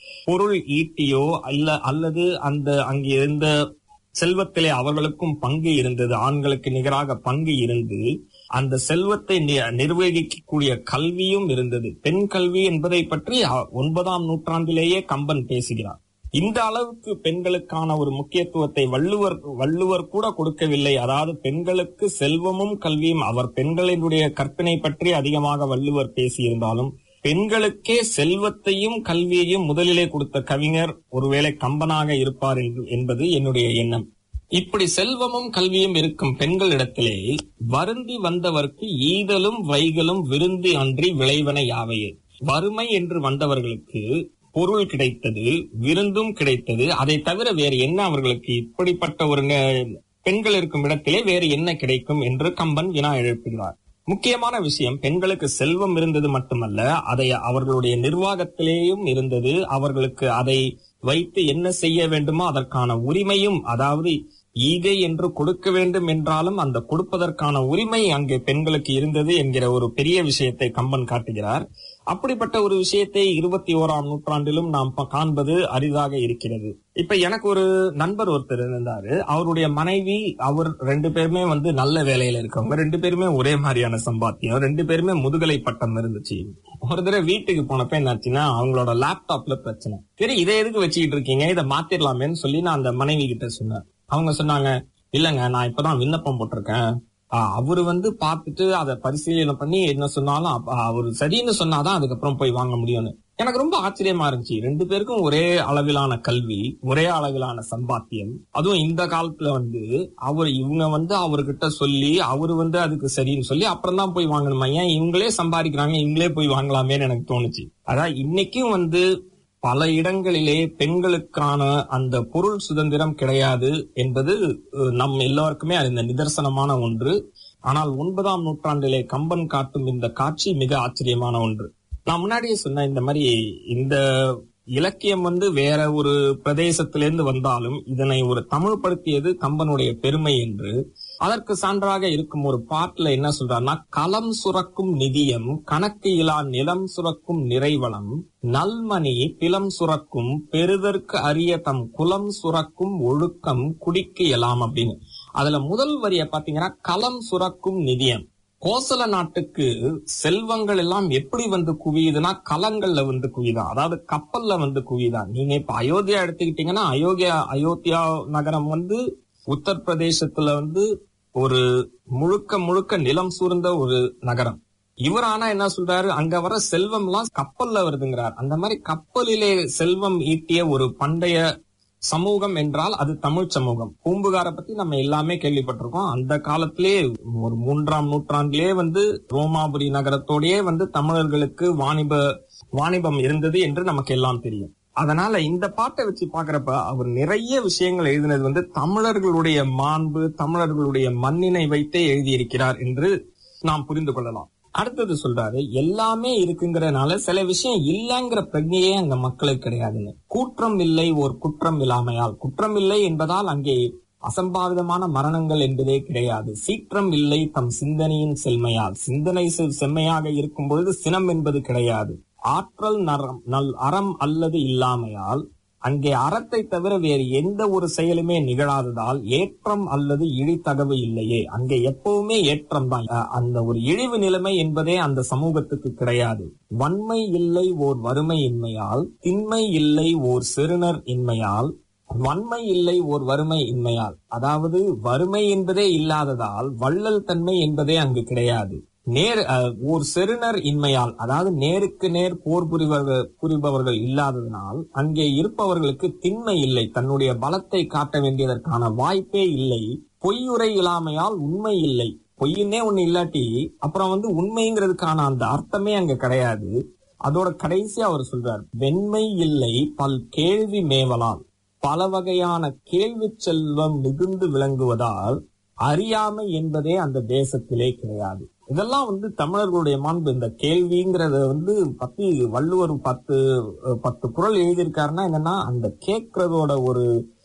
பொருள் ஈட்டியோ அல்ல அல்லது அந்த அங்கே இருந்த செல்வத்திலே அவர்களுக்கும் பங்கு இருந்தது ஆண்களுக்கு நிகராக பங்கு இருந்து அந்த செல்வத்தை நி- நிர்வகிக்கக்கூடிய கல்வியும் இருந்தது பெண் கல்வி என்பதை பற்றி அ- ஒன்பதாம் நூற்றாண்டிலேயே கம்பன் பேசுகிறார் இந்த அளவுக்கு பெண்களுக்கான ஒரு முக்கியத்துவத்தை வள்ளுவர் வள்ளுவர் கூட கொடுக்கவில்லை அதாவது பெண்களுக்கு செல்வமும் கல்வியும் அவர் பெண்களினுடைய கற்பினை பற்றி அதிகமாக வள்ளுவர் பேசியிருந்தாலும் பெண்களுக்கே செல்வத்தையும் கல்வியையும் முதலிலே கொடுத்த கவிஞர் ஒருவேளை கம்பனாக இருப்பார் என்று- என்பது என்னுடைய எண்ணம் இப்படி செல்வமும் கல்வியும் இருக்கும் பெண்களிடத்திலே வருந்தி வந்தவர்க்கு ஈதலும் வைகலும் விருந்து அன்றி விளைவன யாவையே வறுமை என்று வந்தவர்களுக்கு பொருள் கிடைத்தது விருந்தும் கிடைத்தது அதை தவிர வேறு என்ன அவர்களுக்கு இப்படிப்பட்ட ஒரு நே- பெண்கள் இருக்கும் இடத்திலே வேறு என்ன கிடைக்கும் என்று கம்பன் வினா எழுப்புகிறார் முக்கியமான விஷயம் பெண்களுக்கு செல்வம் இருந்தது மட்டுமல்ல அதை அவர்களுடைய நிர்வாகத்திலேயும் இருந்தது அவர்களுக்கு அதை வைத்து என்ன செய்ய வேண்டுமோ அதற்கான உரிமையும் அதாவது ஈகை என்று கொடுக்க வேண்டும் என்றாலும் அந்த கொடுப்பதற்கான உரிமை அங்கே பெண்களுக்கு இருந்தது என்கிற ஒரு பெரிய விஷயத்தை கம்பன் காட்டுகிறார் அப்படிப்பட்ட ஒரு விஷயத்தை இருபத்தி ஓராம் நூற்றாண்டிலும் நாம் ப- காண்பது அரிதாக இருக்கிறது இப்ப எனக்கு ஒரு நண்பர் ஒருத்தர் இருந்தாரு அவருடைய மனைவி அவர் ரெண்டு பேருமே வந்து நல்ல வேலையில இருக்கவங்க ரெண்டு பேருமே ஒரே மாதிரியான சம்பாத்தியம் ரெண்டு பேருமே முதுகலை பட்டம் இருந்துச்சு ஒரு தடவை வீட்டுக்கு போனப்ப என்னாச்சுன்னா அவங்களோட லேப்டாப்ல பிரச்சனை சரி இதை எதுக்கு வச்சுக்கிட்டு இருக்கீங்க இதை மாத்திரலாமேன்னு சொல்லி நான் அந்த மனைவி கிட்ட சொன்னேன் அவங்க சொன்னாங்க இல்லங்க நான் இப்பதான் விண்ணப்பம் போட்டிருக்கேன் ஆஹ் அவரு வந்து பார்த்துட்டு அதை பரிசீலனை பண்ணி என்ன சொன்னாலும் அப்ப அவரு சரின்னு சொன்னாதான் அதுக்கப்புறம் போய் வாங்க முடியும்னு எனக்கு ரொம்ப ஆச்சரியமா இருந்துச்சு ரெண்டு பேருக்கும் ஒரே அளவிலான கல்வி ஒரே அளவிலான சம்பாத்தியம் அதுவும் இந்த காலத்துல வந்து அவர் இவங்க வந்து அவர்கிட்ட சொல்லி அவரு வந்து அதுக்கு சரின்னு சொல்லி அப்புறம் தான் போய் வாங்கணுமா ஏன் இவங்களே சம்பாதிக்கிறாங்க இவங்களே போய் வாங்கலாமேன்னு எனக்கு தோணுச்சு அதான் இன்னைக்கும் வந்து பல இடங்களிலே பெண்களுக்கான அந்த பொருள் சுதந்திரம் கிடையாது என்பது அஹ், நம் எல்லாருக்குமே அறிந்த நிதர்சனமான ஒன்று ஆனால் ஒன்பதாம் நூற்றாண்டிலே கம்பன் காட்டும் இந்த காட்சி மிக ஆச்சரியமான ஒன்று நான் முன்னாடியே சொன்னேன் இந்த மாதிரி இந்த இலக்கியம் வந்து வேற ஒரு பிரதேசத்திலிருந்து வந்தாலும் இதனை ஒரு தமிழ்படுத்தியது கம்பனுடைய பெருமை என்று அதற்கு சான்றாக இருக்கும் ஒரு பாட்டுல என்ன சொல்றாருன்னா களம் சுரக்கும் நிதியம் கணக்கு இலா நிலம் சுரக்கும் நிறைவளம் நல்மணி பிலம் சுரக்கும் பெருதற்கு அரிய தம் குலம் சுரக்கும் ஒழுக்கம் குடிக்கு எலாம் அப்படின்னு அதுல முதல் வரிய பாத்தீங்கன்னா களம் சுரக்கும் நிதியம் கோசல நாட்டுக்கு செல்வங்கள் எல்லாம் எப்படி வந்து குவியுதுன்னா கலங்கள்ல வந்து குவியுதான் அதாவது கப்பல்ல வந்து குவியுதான் நீங்க இப்ப அயோத்தியா எடுத்துக்கிட்டீங்கன்னா அயோத்தியா அயோத்தியா நகரம் வந்து உத்தரப்பிரதேசத்துல வந்து ஒரு முழுக்க முழுக்க நிலம் சூழ்ந்த ஒரு நகரம் இவர் ஆனா என்ன சொல்றாரு அங்க வர செல்வம் எல்லாம் கப்பல்ல வருதுங்கிறார் அந்த மாதிரி கப்பலிலே செல்வம் ஈட்டிய ஒரு பண்டைய சமூகம் என்றால் அது தமிழ் சமூகம் பூம்புகாரை பத்தி நம்ம எல்லாமே கேள்விப்பட்டிருக்கோம் அந்த காலத்திலே ஒரு மூன்றாம் நூற்றாண்டிலே வந்து ரோமாபுரி நகரத்தோடயே வந்து தமிழர்களுக்கு வாணிப வாணிபம் இருந்தது என்று நமக்கு எல்லாம் தெரியும் அதனால இந்த பாட்டை வச்சு பாக்குறப்ப அவர் நிறைய விஷயங்கள் எழுதினது வந்து தமிழர்களுடைய மாண்பு தமிழர்களுடைய மண்ணினை வைத்தே எழுதியிருக்கிறார் என்று நாம் புரிந்து கொள்ளலாம் அடுத்தது சொல்றாரு எல்லாமே இருக்குங்கிறனால சில விஷயம் இல்லைங்கிற பிரஜையே அங்க மக்களுக்கு கிடையாதுன்னு கூற்றம் இல்லை ஒரு குற்றம் இல்லாமையால் குற்றம் இல்லை என்பதால் அங்கே அசம்பாவிதமான மரணங்கள் என்பதே கிடையாது சீற்றம் இல்லை தம் சிந்தனையின் செம்மையால் சிந்தனை செ- செம்மையாக இருக்கும் பொழுது சினம் என்பது கிடையாது ஆற்றல் நரம் நல் அறம் அல்லது இல்லாமையால் அங்கே அறத்தை தவிர வேறு எந்த ஒரு செயலுமே நிகழாததால் ஏற்றம் அல்லது இழித்தகவு இல்லையே அங்கே எப்பவுமே ஏற்றம் தான் அஹ் அந்த ஒரு இழிவு நிலைமை என்பதே அந்த சமூகத்துக்கு கிடையாது வன்மை இல்லை ஓர் வறுமை இன்மையால் திண்மை இல்லை ஓர் சிறுனர் இன்மையால் வன்மை இல்லை ஓர் வறுமை இன்மையால் அதாவது வறுமை என்பதே இல்லாததால் வள்ளல் தன்மை என்பதே அங்கு கிடையாது நேர் அஹ், ஓர் செருணர் இன்மையால் அதாவது நேருக்கு நேர் போர் புரிபவர்கள் புரிபவர்கள் இல்லாததனால் அங்கே இருப்பவர்களுக்கு திண்மை இல்லை தன்னுடைய பலத்தை காட்ட வேண்டியதற்கான வாய்ப்பே இல்லை பொய்யுரை இல்லாமையால் உண்மை இல்லை பொய்யுன்னே ஒண்ணு இல்லாட்டி அப்புறம் வந்து உண்மைங்கிறதுக்கான அந்த அர்த்தமே அங்க கிடையாது அதோட கடைசியா அவர் சொல்றார் வெண்மை இல்லை பல் கேள்வி மேவலால் பல வகையான கேள்வி செல்வம் மிகுந்து விளங்குவதால் அறியாமை என்பதே அந்த தேசத்திலே கிடையாது இதெல்லாம் வந்து தமிழர்களுடைய மாண்பு இந்த கேள்விங்கிறத வந்து பத்தி வள்ளுவர் பத்து அஹ், பத்து குறள் எழுதியிருக்காருன்னா என்னன்னா அந்த கேட்கறதோட ஒரு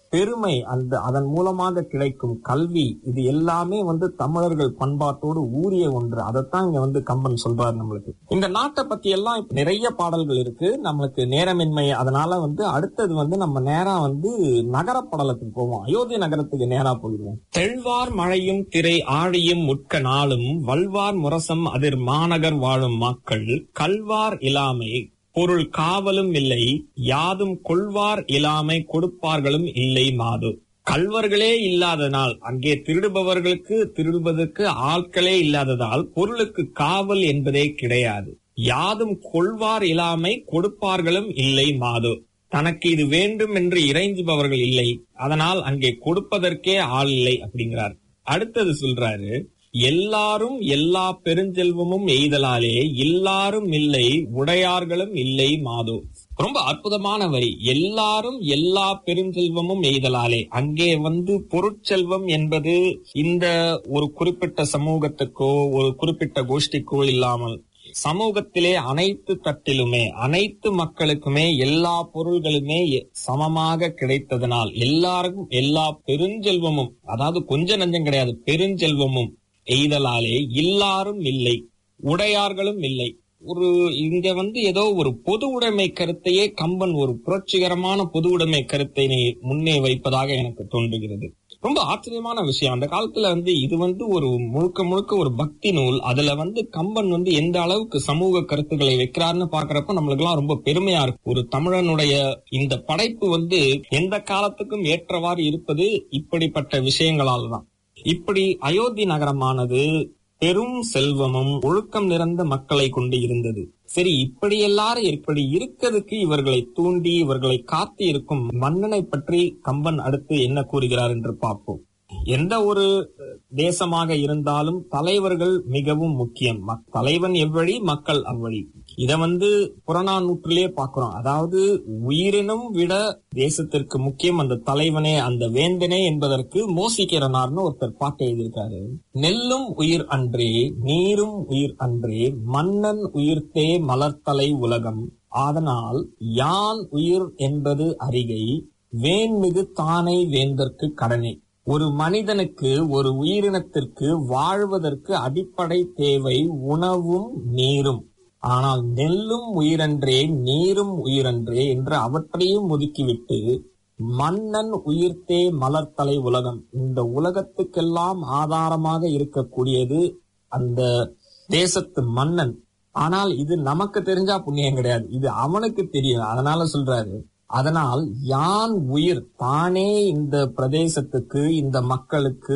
பெருமை அந்த அதன் மூலமாக கிடைக்கும் கல்வி இது எல்லாமே வந்து தமிழர்கள் பண்பாட்டோடு ஊறிய ஒன்று அதைத்தான் இங்க வந்து கம்பன் சொல்றாரு நம்மளுக்கு இந்த நாட்டை பத்தி எல்லாம் இப்ப நிறைய பாடல்கள் இருக்கு நம்மளுக்கு நேரமின்மை அதனால வந்து அடுத்தது வந்து நம்ம நேரா வந்து நகரப்படலத்துக்கு போவோம் அயோத்தி நகரத்துக்கு நேரா போயிடுவோம் தெழ்வார் மழையும் திரை ஆழியும் முட்க நாளும் வல்வார் முரசம் அதிர் மாநகர் வாழும் மக்கள் கல்வார் இலாமை பொருள் காவலும் இல்லை யாதும் கொள்வார் இலாமை கொடுப்பார்களும் இல்லை மாது கல்வர்களே இல்லாதனால் அங்கே திருடுபவர்களுக்கு திருடுவதற்கு ஆட்களே இல்லாததால் பொருளுக்கு காவல் என்பதே கிடையாது யாதும் கொள்வார் இல்லாமை கொடுப்பார்களும் இல்லை மாது தனக்கு இது வேண்டும் என்று இறைஞ்சுபவர்கள் இல்லை அதனால் அங்கே கொடுப்பதற்கே ஆள் இல்லை அப்படிங்கிறார் அடுத்தது சொல்றாரு எல்லாரும் எல்லா பெருஞ்செல்வமும் எய்தலாலே எல்லாரும் இல்லை உடையார்களும் இல்லை மாதோ ரொம்ப அற்புதமான வரி எல்லாரும் எல்லா பெருஞ்செல்வமும் எய்தலாலே அங்கே வந்து பொருட்செல்வம் என்பது இந்த ஒரு குறிப்பிட்ட சமூகத்துக்கோ ஒரு குறிப்பிட்ட கோஷ்டிக்கோ இல்லாமல் சமூகத்திலே அனைத்து தட்டிலுமே அனைத்து மக்களுக்குமே எல்லா பொருள்களுமே எ- சமமாக கிடைத்ததனால் எல்லாருக்கும் எல்லா பெருஞ்செல்வமும் அதாவது கொஞ்ச நஞ்சம் கிடையாது பெருஞ்செல்வமும் எய்தலாலே எல்லாரும் இல்லை உடையார்களும் இல்லை ஒரு இங்க வந்து ஏதோ ஒரு பொது உடைமை கருத்தையே கம்பன் ஒரு புரட்சிகரமான பொது உடைமை கருத்தை முன்னே வைப்பதாக எனக்கு தோன்றுகிறது ரொம்ப ஆச்சரியமான விஷயம் அந்த காலத்துல வந்து இது வந்து ஒரு முழுக்க முழுக்க ஒரு பக்தி நூல் அதுல வந்து கம்பன் வந்து எந்த அளவுக்கு சமூக கருத்துக்களை வைக்கிறாருன்னு பாக்குறப்ப நம்மளுக்கு எல்லாம் ரொம்ப பெருமையா இருக்கு ஒரு தமிழனுடைய இந்த படைப்பு வந்து எந்த காலத்துக்கும் ஏற்றவாறு இருப்பது இப்படிப்பட்ட விஷயங்களால் தான் இப்படி அயோத்தி நகரமானது பெரும் செல்வமும் ஒழுக்கம் நிறைந்த மக்களை கொண்டு இருந்தது சரி இப்படி எல்லாரும் இப்படி இருக்கிறதுக்கு இவர்களை தூண்டி இவர்களை காத்து இருக்கும் மன்னனை பற்றி கம்பன் அடுத்து என்ன கூறுகிறார் என்று பார்ப்போம் எந்த ஒரு அஹ், தேசமாக இருந்தாலும் தலைவர்கள் மிகவும் முக்கியம் மக்- தலைவன் எவ்வழி மக்கள் அவ்வழி இத வந்து புறநானூற்றிலே பார்க்கிறோம் அதாவது உயிரினும் விட தேசத்திற்கு முக்கியம் அந்த தலைவனே அந்த வேந்தனே என்பதற்கு மோசிக்கிறனார்னு ஒருத்தர் பாட்டு எழுதியிருக்காரு நெல்லும் உயிர் அன்றே நீரும் உயிர் அன்றே மன்னன் உயிர்த்தே மலர்த்தலை உலகம் ஆதனால் யான் உயிர் என்பது அறிகை வேன்மிகு தானை வேந்தற்கு கடனே ஒரு மனிதனுக்கு ஒரு உயிரினத்திற்கு வாழ்வதற்கு அடிப்படை தேவை உணவும் நீரும் ஆனால் நெல்லும் உயிரன்றே நீரும் உயிரன்றே என்று அவற்றையும் ஒதுக்கிவிட்டு மன்னன் உயிர்த்தே மலர்த்தலை உலகம் இந்த உலகத்துக்கெல்லாம் ஆதாரமாக இருக்கக்கூடியது அந்த தேசத்து மன்னன் ஆனால் இது நமக்கு தெரிஞ்சா புண்ணியம் கிடையாது இது அவனுக்கு தெரியும் அதனால சொல்றாரு அதனால் யான் உயிர் தானே இந்த பிரதேசத்துக்கு இந்த மக்களுக்கு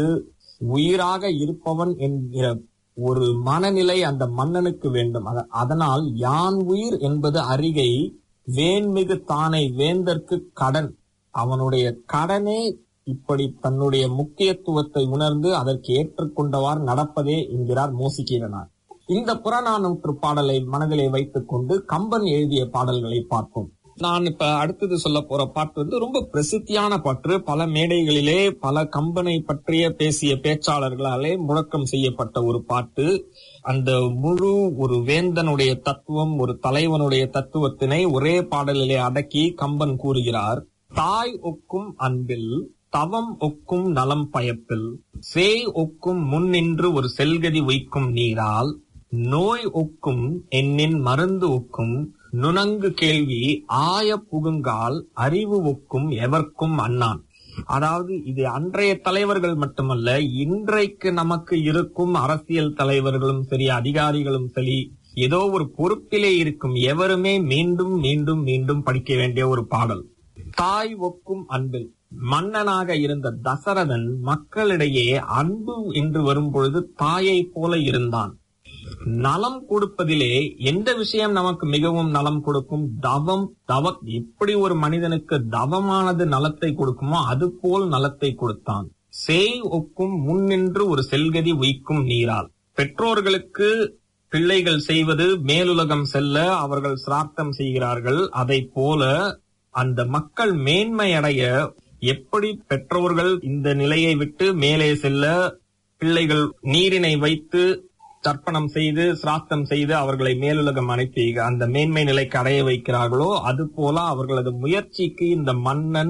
உயிராக இருப்பவன் என்கிற ஒரு மனநிலை அந்த மன்னனுக்கு வேண்டும் அத- அதனால் யான் உயிர் என்பது அறிகை வேன்மிகு தானை வேந்தற்கு கடன் அவனுடைய கடனே இப்படி தன்னுடைய முக்கியத்துவத்தை உணர்ந்து அதற்கு ஏற்றுக்கொண்டவாறு நடப்பதே என்கிறார் மோசிகீரனார் இந்த புறநானூற்று பாடலை மனதிலே வைத்துக் கொண்டு கம்பன் எழுதிய பாடல்களை பார்ப்போம் நான் இப்ப அடுத்தது சொல்ல போற பாட்டு வந்து ரொம்ப பிரசித்தியான பாட்டு பல மேடைகளிலே பல கம்பனை பற்றிய பேசிய பேச்சாளர்களாலே முழக்கம் செய்யப்பட்ட ஒரு பாட்டு அந்த முழு ஒரு வேந்தனுடைய தத்துவம் ஒரு தலைவனுடைய தத்துவத்தினை ஒரே பாடலிலே அடக்கி கம்பன் கூறுகிறார் தாய் ஒக்கும் அன்பில் தவம் ஒக்கும் நலம் பயப்பில் சேய் ஒக்கும் முன்னின்று ஒரு செல்கதி வைக்கும் நீரால் நோய் ஒக்கும் என்னின் மருந்து ஒக்கும் நுணங்கு கேள்வி ஆய புகுங்கால் அறிவு ஒக்கும் எவர்க்கும் அண்ணான் அதாவது இது அன்றைய தலைவர்கள் மட்டுமல்ல இன்றைக்கு நமக்கு இருக்கும் அரசியல் தலைவர்களும் சரி அதிகாரிகளும் சரி ஏதோ ஒரு பொறுப்பிலே இருக்கும் எவருமே மீண்டும் மீண்டும் மீண்டும் படிக்க வேண்டிய ஒரு பாடல் தாய் ஒக்கும் அன்பில் மன்னனாக இருந்த தசரதன் மக்களிடையே அன்பு என்று வரும் பொழுது தாயை போல இருந்தான் நலம் கொடுப்பதிலே எந்த விஷயம் நமக்கு மிகவும் நலம் கொடுக்கும் தவம் தவ எப்படி ஒரு மனிதனுக்கு தவமானது நலத்தை கொடுக்குமோ அது போல் நலத்தை கொடுத்தான் சேய் ஒக்கும் முன்னின்று ஒரு செல்கதி உய்க்கும் நீரால் பெற்றோர்களுக்கு பிள்ளைகள் செய்வது மேலுலகம் செல்ல அவர்கள் சிரார்த்தம் செய்கிறார்கள் அதை போல அந்த மக்கள் மேன்மை அடைய எப்படி பெற்றோர்கள் இந்த நிலையை விட்டு மேலே செல்ல பிள்ளைகள் நீரினை வைத்து தர்ப்பணம் செய்து சிராத்தம் செய்து அவர்களை மேலுலகம் அனுப்பி அந்த மேன்மை நிலைக்கு அடைய வைக்கிறார்களோ அது போல அவர்களது முயற்சிக்கு இந்த மன்னன்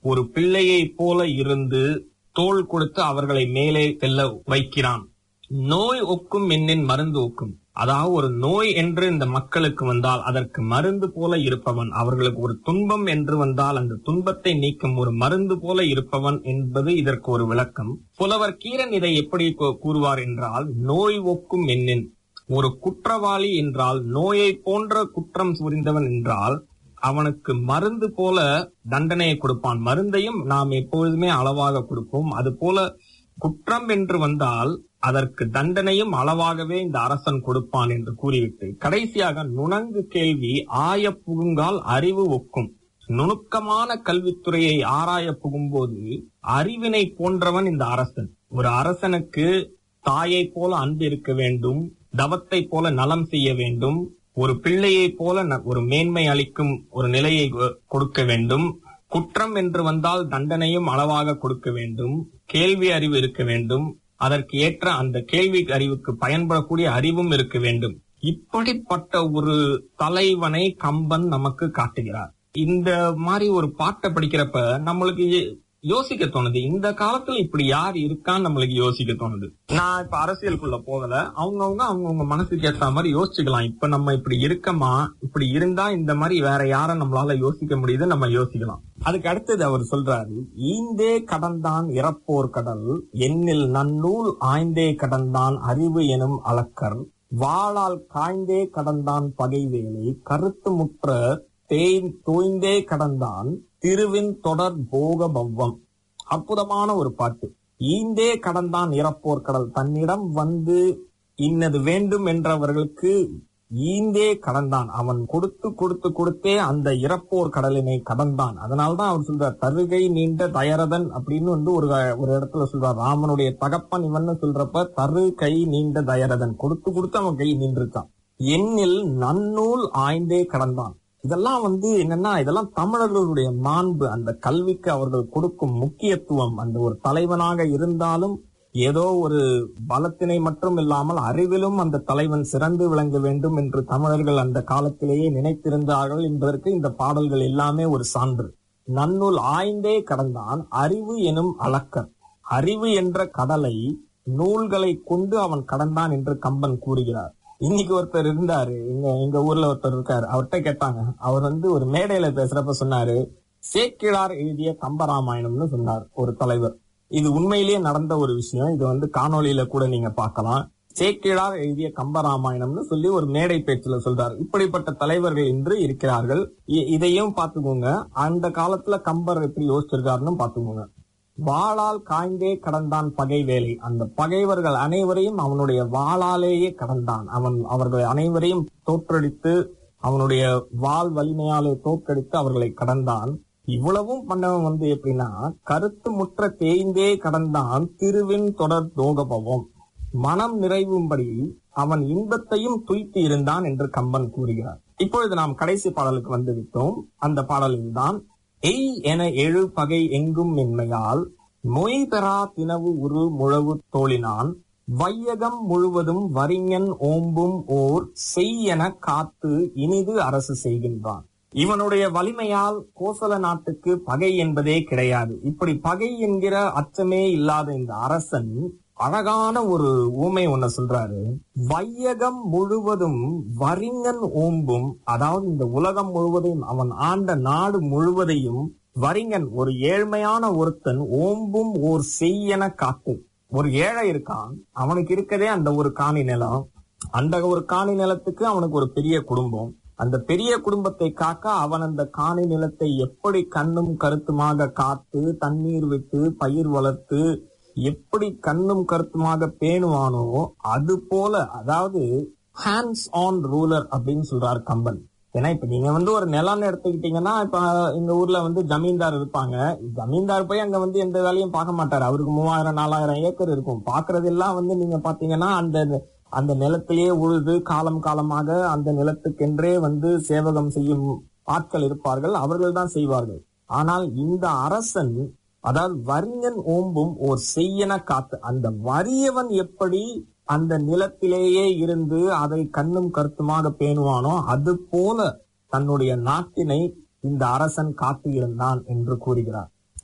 ஒரு பிள்ளையைப் போல இருந்து தோள் கொடுத்து அவர்களை மேலே செல்ல வைக்கிறான் நோய் ஒக்கும் என்னின் மருந்து ஒக்கும் அதாவது ஒரு நோய் என்று இந்த மக்களுக்கு வந்தால் அதற்கு மருந்து போல இருப்பவன் அவர்களுக்கு ஒரு துன்பம் என்று வந்தால் அந்த துன்பத்தை நீக்கும் ஒரு மருந்து போல இருப்பவன் என்பது இதற்கு ஒரு விளக்கம் புலவர் கீரன் இதை எப்படி கூ- கூறுவார் என்றால் நோய் ஒக்கும் என்னின் ஒரு குற்றவாளி என்றால் நோயை போன்ற குற்றம் புரிந்தவன் என்றால் அவனுக்கு மருந்து போல தண்டனையை கொடுப்பான் மருந்தையும் நாம் எப்பொழுதுமே அளவாக கொடுப்போம் அது போல குற்றம் என்று வந்தால் அதற்கு தண்டனையும் அளவாகவே இந்த அரசன் கொடுப்பான் என்று கூறிவிட்டு கடைசியாக நுணங்கு கேள்வி ஆய புகுங்கால் அறிவு ஒக்கும் நுணுக்கமான கல்வித்துறையை ஆராய புகும்போது அறிவினை போன்றவன் இந்த அரசன் ஒரு அரசனுக்கு தாயை போல அன்பு இருக்க வேண்டும் தவத்தை போல நலம் செய்ய வேண்டும் ஒரு பிள்ளையை போல ந- ஒரு மேன்மை அளிக்கும் ஒரு நிலையை கொ- கொடுக்க வேண்டும் குற்றம் என்று வந்தால் தண்டனையும் அளவாக கொடுக்க வேண்டும் கேள்வி அறிவு இருக்க வேண்டும் அதற்கு ஏற்ற அந்த கேள்வி அறிவுக்கு பயன்படக்கூடிய அறிவும் இருக்க வேண்டும் இப்படிப்பட்ட ஒரு தலைவனை கம்பன் நமக்கு காட்டுகிறார் இந்த மாதிரி ஒரு பாட்டை படிக்கிறப்ப நம்மளுக்கு யோ- யோசிக்க தோணுது இந்த காலத்துல இப்படி யார் இருக்கான்னு நம்மளுக்கு யோசிக்க தோணுது நான் இப்ப அரசியலுக்குள்ள போகல அவங்கவுங்க அவங்கவுங்க மனசுக்கு ஏத்த மாதிரி யோசிச்சுக்கலாம் இப்ப நம்ம இப்படி இருக்கமா இப்படி இருந்தா இந்த மாதிரி வேற யார நம்மளால யோசிக்க முடியுது நம்ம யோசிக்கலாம் அதுக்கு அடுத்தது அவர் சொல்றாரு ஈந்தே கடந்தான் இறப்போர் கடல் எண்ணில் நன்னூல் ஆய்ந்தே கடந்தான் அறிவு எனும் அளக்கர் வாளால் காய்ந்தே கடந்தான் பகைவேலை கருத்து முற்ற தேய் தோய்ந்தே கடந்தான் திருவின் தொடர் போக பவ்வம் அற்புதமான ஒரு பாட்டு ஈந்தே கடந்தான் இறப்போர் கடல் தன்னிடம் வந்து இன்னது வேண்டும் என்றவர்களுக்கு ஈந்தே கடந்தான் அவன் கொடுத்து கொடுத்து கொடுத்தே அந்த இறப்போர் கடலினை கடந்தான் அதனால்தான் அவர் சொல்றார் தருகை நீண்ட தயரதன் அப்படின்னு வந்து ஒரு ஒரு இடத்துல சொல்றார் ராமனுடைய தகப்பன் இவன்னு சொல்றப்ப தரு கை நீண்ட தயரதன் கொடுத்து கொடுத்து அவன் கை நின்றுட்டான் எண்ணில் நன்னூல் ஆய்ந்தே கடந்தான் இதெல்லாம் வந்து என்னன்னா இதெல்லாம் தமிழர்களுடைய மாண்பு அந்த கல்விக்கு அவர்கள் கொடுக்கும் முக்கியத்துவம் அந்த ஒரு தலைவனாக இருந்தாலும் ஏதோ ஒரு பலத்தினை மட்டும் இல்லாமல் அறிவிலும் அந்த தலைவன் சிறந்து விளங்க வேண்டும் என்று தமிழர்கள் அந்த காலத்திலேயே நினைத்திருந்தார்கள் என்பதற்கு இந்த பாடல்கள் எல்லாமே ஒரு சான்று நன்னூல் ஆய்ந்தே கடந்தான் அறிவு எனும் அளக்கர் அறிவு என்ற கடலை நூல்களை கொண்டு அவன் கடந்தான் என்று கம்பன் கூறுகிறார் இன்னைக்கு ஒருத்தர் இருந்தாரு எங்க எங்க ஊர்ல ஒருத்தர் இருக்காரு அவர்கிட்ட கேட்டாங்க அவர் வந்து ஒரு மேடையில பேசுறப்ப சொன்னாரு சேக்கிழார் எழுதிய கம்பராமாயணம்னு சொன்னார் ஒரு தலைவர் இது உண்மையிலேயே நடந்த ஒரு விஷயம் இது வந்து காணொளியில கூட நீங்க பார்க்கலாம் சேக்கிழார் எழுதிய கம்பராமாயணம்னு சொல்லி ஒரு மேடை பேச்சுல சொல்றாரு இப்படிப்பட்ட தலைவர்கள் இன்று இருக்கிறார்கள் இ- இதையும் பாத்துக்கோங்க அந்த காலத்துல கம்பர் எப்படி யோசிச்சிருக்காருன்னு பாத்துக்கோங்க வாளால் காய்ந்தே கடந்தான் பகை வேலை அந்த பகைவர்கள் அனைவரையும் அவனுடைய வாளாலேயே கடந்தான் அவன் அவர்கள் அனைவரையும் தோற்றடித்து அவனுடைய வாள் வலிமையாலே தோற்கடித்து அவர்களை கடந்தான் இவ்வளவும் பண்ணவன் வந்து எப்படின்னா கருத்து முற்ற தேய்ந்தே கடந்தான் திருவின் தொடர் தோகபவம் மனம் நிறைவும்படி அவன் இன்பத்தையும் துய்த்து இருந்தான் என்று கம்பன் கூறுகிறார் இப்பொழுது நாம் கடைசி பாடலுக்கு வந்து விட்டோம் அந்த பாடலில் தான் எய் என எழு பகை எங்கும் மென்மையால் மொய் பெறா தினவு உரு முழவு தோழினான் வையகம் முழுவதும் வரிஞன் ஓம்பும் ஓர் செய் என காத்து இனிது அரசு செய்கின்றான் இவனுடைய வலிமையால் கோசல நாட்டுக்கு பகை என்பதே கிடையாது இப்படி பகை என்கிற அச்சமே இல்லாத இந்த அரசன் அழகான ஒரு ஊமை ஒன்ன சொல்றாரு வையகம் முழுவதும் வரிங்கன் ஓம்பும் அதாவது இந்த உலகம் முழுவதையும் அவன் ஆண்ட நாடு முழுவதையும் வரிங்கன் ஒரு ஏழ்மையான ஒருத்தன் ஓம்பும் ஓர் செய்யன காத்து ஒரு ஏழை இருக்கான் அவனுக்கு இருக்கதே அந்த ஒரு காணி நிலம் அந்த ஒரு காணி நிலத்துக்கு அவனுக்கு ஒரு பெரிய குடும்பம் அந்த பெரிய குடும்பத்தை காக்க அவன் அந்த காணி நிலத்தை எப்படி கண்ணும் கருத்துமாக காத்து தண்ணீர் விட்டு பயிர் வளர்த்து எப்படி கண்ணும் கருத்துமாக பேணுவானோ அது போல அதாவது ஹேண்ட்ஸ் ஆன் ரூலர் அப்படின்னு சொல்றாரு கம்பன் ஏன்னா இப்ப நீங்க வந்து ஒரு நிலம்னு எடுத்துக்கிட்டீங்கன்னா இப்ப எங்க ஊர்ல வந்து ஜமீன்தார் இருப்பாங்க ஜமீன்தார் போய் அங்க வந்து எந்த வேலையும் பார்க்க மாட்டாரு அவருக்கு மூவாயிரம் நாலாயிரம் ஏக்கர் இருக்கும் பாக்குறதெல்லாம் வந்து நீங்க பாத்தீங்கன்னா அந்த அந்த நிலத்திலேயே உழுது காலம் காலமாக அந்த நிலத்துக்கென்றே வந்து சேவகம் செய்யும் ஆட்கள் இருப்பார்கள் அவர்கள் தான் செய்வார்கள் ஆனால் இந்த அரசன் அதாவது வரியன் ஓம்பும் ஓர் செய்யன காத்து அந்த வறியவன் எப்படி அந்த நிலத்திலேயே இருந்து அதை கண்ணும் கருத்துமாக பேணுவானோ அது போல தன்னுடைய நாட்டினை இந்த அரசன் காத்து இருந்தான் என்று கூறுகிறார்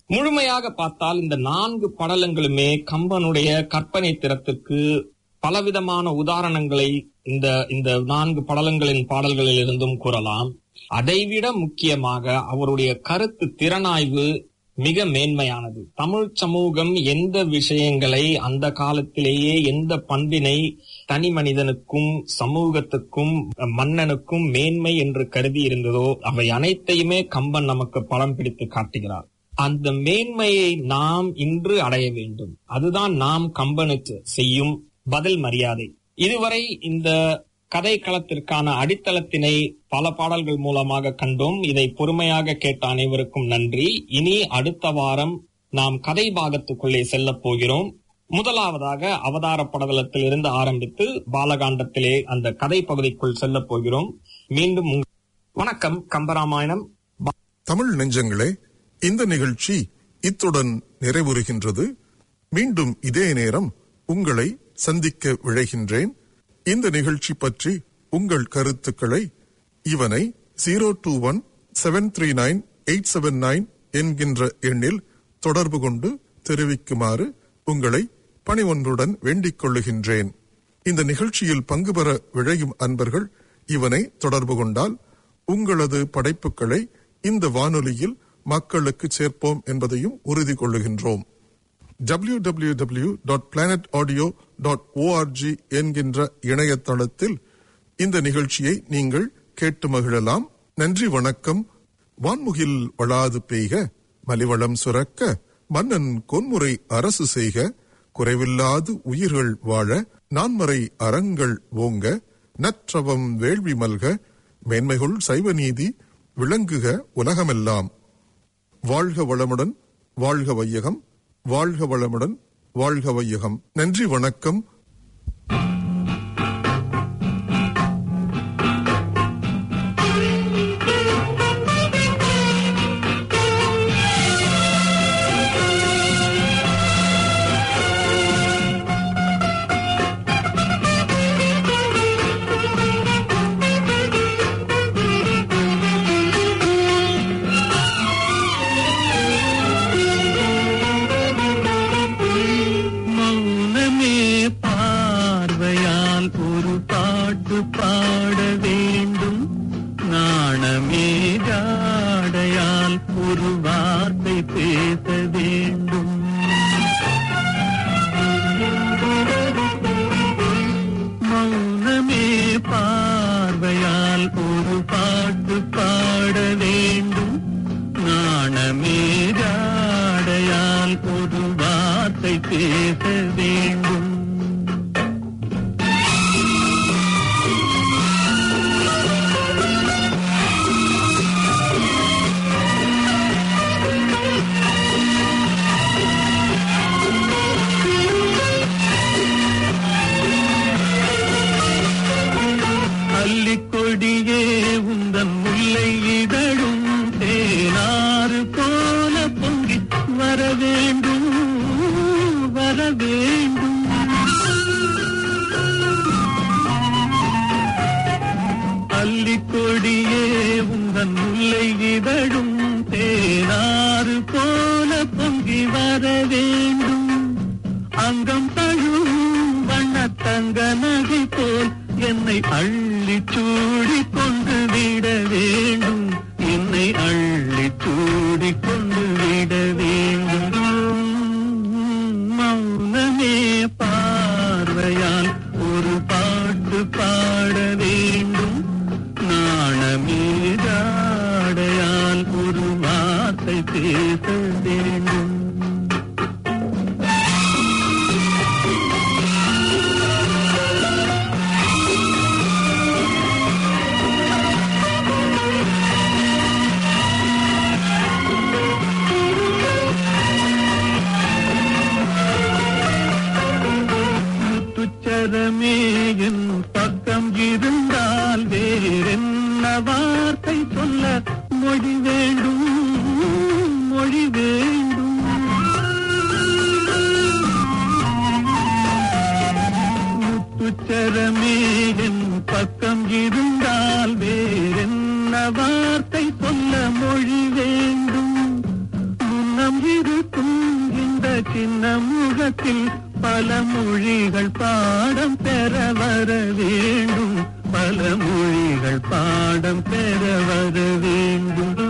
முழுமையாக பார்த்தால் இந்த நான்கு படலங்களுமே கம்பனுடைய கற்பனை திறத்திற்கு பலவிதமான உதாரணங்களை இந்த இந்த நான்கு படலங்களின் பாடல்களில் இருந்தும் கூறலாம் அதைவிட முக்கியமாக அவருடைய கருத்து திறனாய்வு மிக மேன்மையானது தமிழ் சமூகம் எந்த விஷயங்களை அந்த காலத்திலேயே எந்த பண்பினை தனி மனிதனுக்கும் சமூகத்துக்கும் மன்னனுக்கும் மேன்மை என்று கருதி இருந்ததோ அவை அனைத்தையுமே கம்பன் நமக்கு படம் பிடித்து காட்டுகிறார் அந்த மேன்மையை நாம் இன்று அடைய வேண்டும் அதுதான் நாம் கம்பனுக்கு செய்யும் பதில் மரியாதை இதுவரை இந்த கதை களத்திற்கான அடித்தளத்தினை பல பாடல்கள் மூலமாக கண்டோம் இதை பொறுமையாக கேட்ட அனைவருக்கும் நன்றி இனி அடுத்த வாரம் நாம் கதை பாகத்துக்குள்ளே செல்லப் போகிறோம் முதலாவதாக அவதார படலத்தில் இருந்து ஆரம்பித்து பாலகாண்டத்திலே அந்த கதை பகுதிக்குள் செல்லப் போகிறோம் மீண்டும் உங்க- வணக்கம் கம்பராமாயணம் தமிழ் நெஞ்சங்களே இந்த நிகழ்ச்சி இத்துடன் நிறைவுறுகின்றது மீண்டும் இதே நேரம் உங்களை சந்திக்க விழைகின்றேன் இந்த நிகழ்ச்சி பற்றி உங்கள் கருத்துக்களை இவனை zero two one seven three nine eight seven nine என்கின்ற எண்ணில் தொடர்பு கொண்டு தெரிவிக்குமாறு உங்களை பணிவொன்றுடன் வேண்டிக் கொள்ளுகின்றேன் இந்த நிகழ்ச்சியில் பங்கு பெற விழையும் அன்பர்கள் இவனை தொடர்பு கொண்டால் உங்களது படைப்புகளை இந்த வானொலியில் மக்களுக்கு சேர்ப்போம் என்பதையும் உறுதி கொள்ளுகின்றோம் www.planetaudio.org டாட் ஓஆர்ஜி என்கின்ற இணையதளத்தில் இந்த நிகழ்ச்சியை நீங்கள் கேட்டு மகிழலாம் நன்றி வணக்கம் வான்முகில் வளாது பெய்க மலிவளம் சுரக்க மன்னன் கொன்முறை அரசு செய்க குறைவில்லாது உயிர்கள் வாழ நான்மறை அறங்கள் ஓங்க நற்றவம் வேள்வி மல்க மேன்மைகுள் சைவ நீதி விளங்குக உலகமெல்லாம் வாழ்க வளமுடன் வாழ்க வையகம் வாழ்க வளமுடன் வாழ்க வையகம் நன்றி வணக்கம் மௌனமே பார்வையால் ஒரு பாட்டு பாட வேண்டும் நாணமே ஜாடையால் ஒரு வார்த்தை பேச வேண்டும் மௌனமே பார்வையால் ஒரு பாட்டு பாட வேண்டும் நாணமே ஜாடையால் ஒரு வார்த்தை பேச வேண்டும் அல்லிக்கொடியே உந்தன் முல்லை இதழும் தேனாறு போல பொங்கி வர வேண்டும் வர வேண்டும் அல்லிக்கொடியே உந்தன் முல்லை இதழும் தேனாறு போல பொங்கி வர வேண்டும் அங்கம் தழும் வண்ண தங்க நகை போல் என்னை அள்ளி சூடி கொண்டு விட வேண்டும் என்னை அள்ளி சூடி கொண்டு விட வேண்டும் மௌனமே பார்வையால் ஒரு பாட்டு பாட வேண்டும் நாணமே ஜாடையால் ஒரு வார்த்தை பேச வேண்டும் முத்துச்சரமே என் பக்கம் இருந்தால் வேறென்ன வார்த்தை சொல்ல மொழி வேண்டும் மொழி வேண்டும் பல மொழிகள் பாடம் பெற வர வேண்டும் பல மொழிகள் பாடம் பெற வர வேண்டும்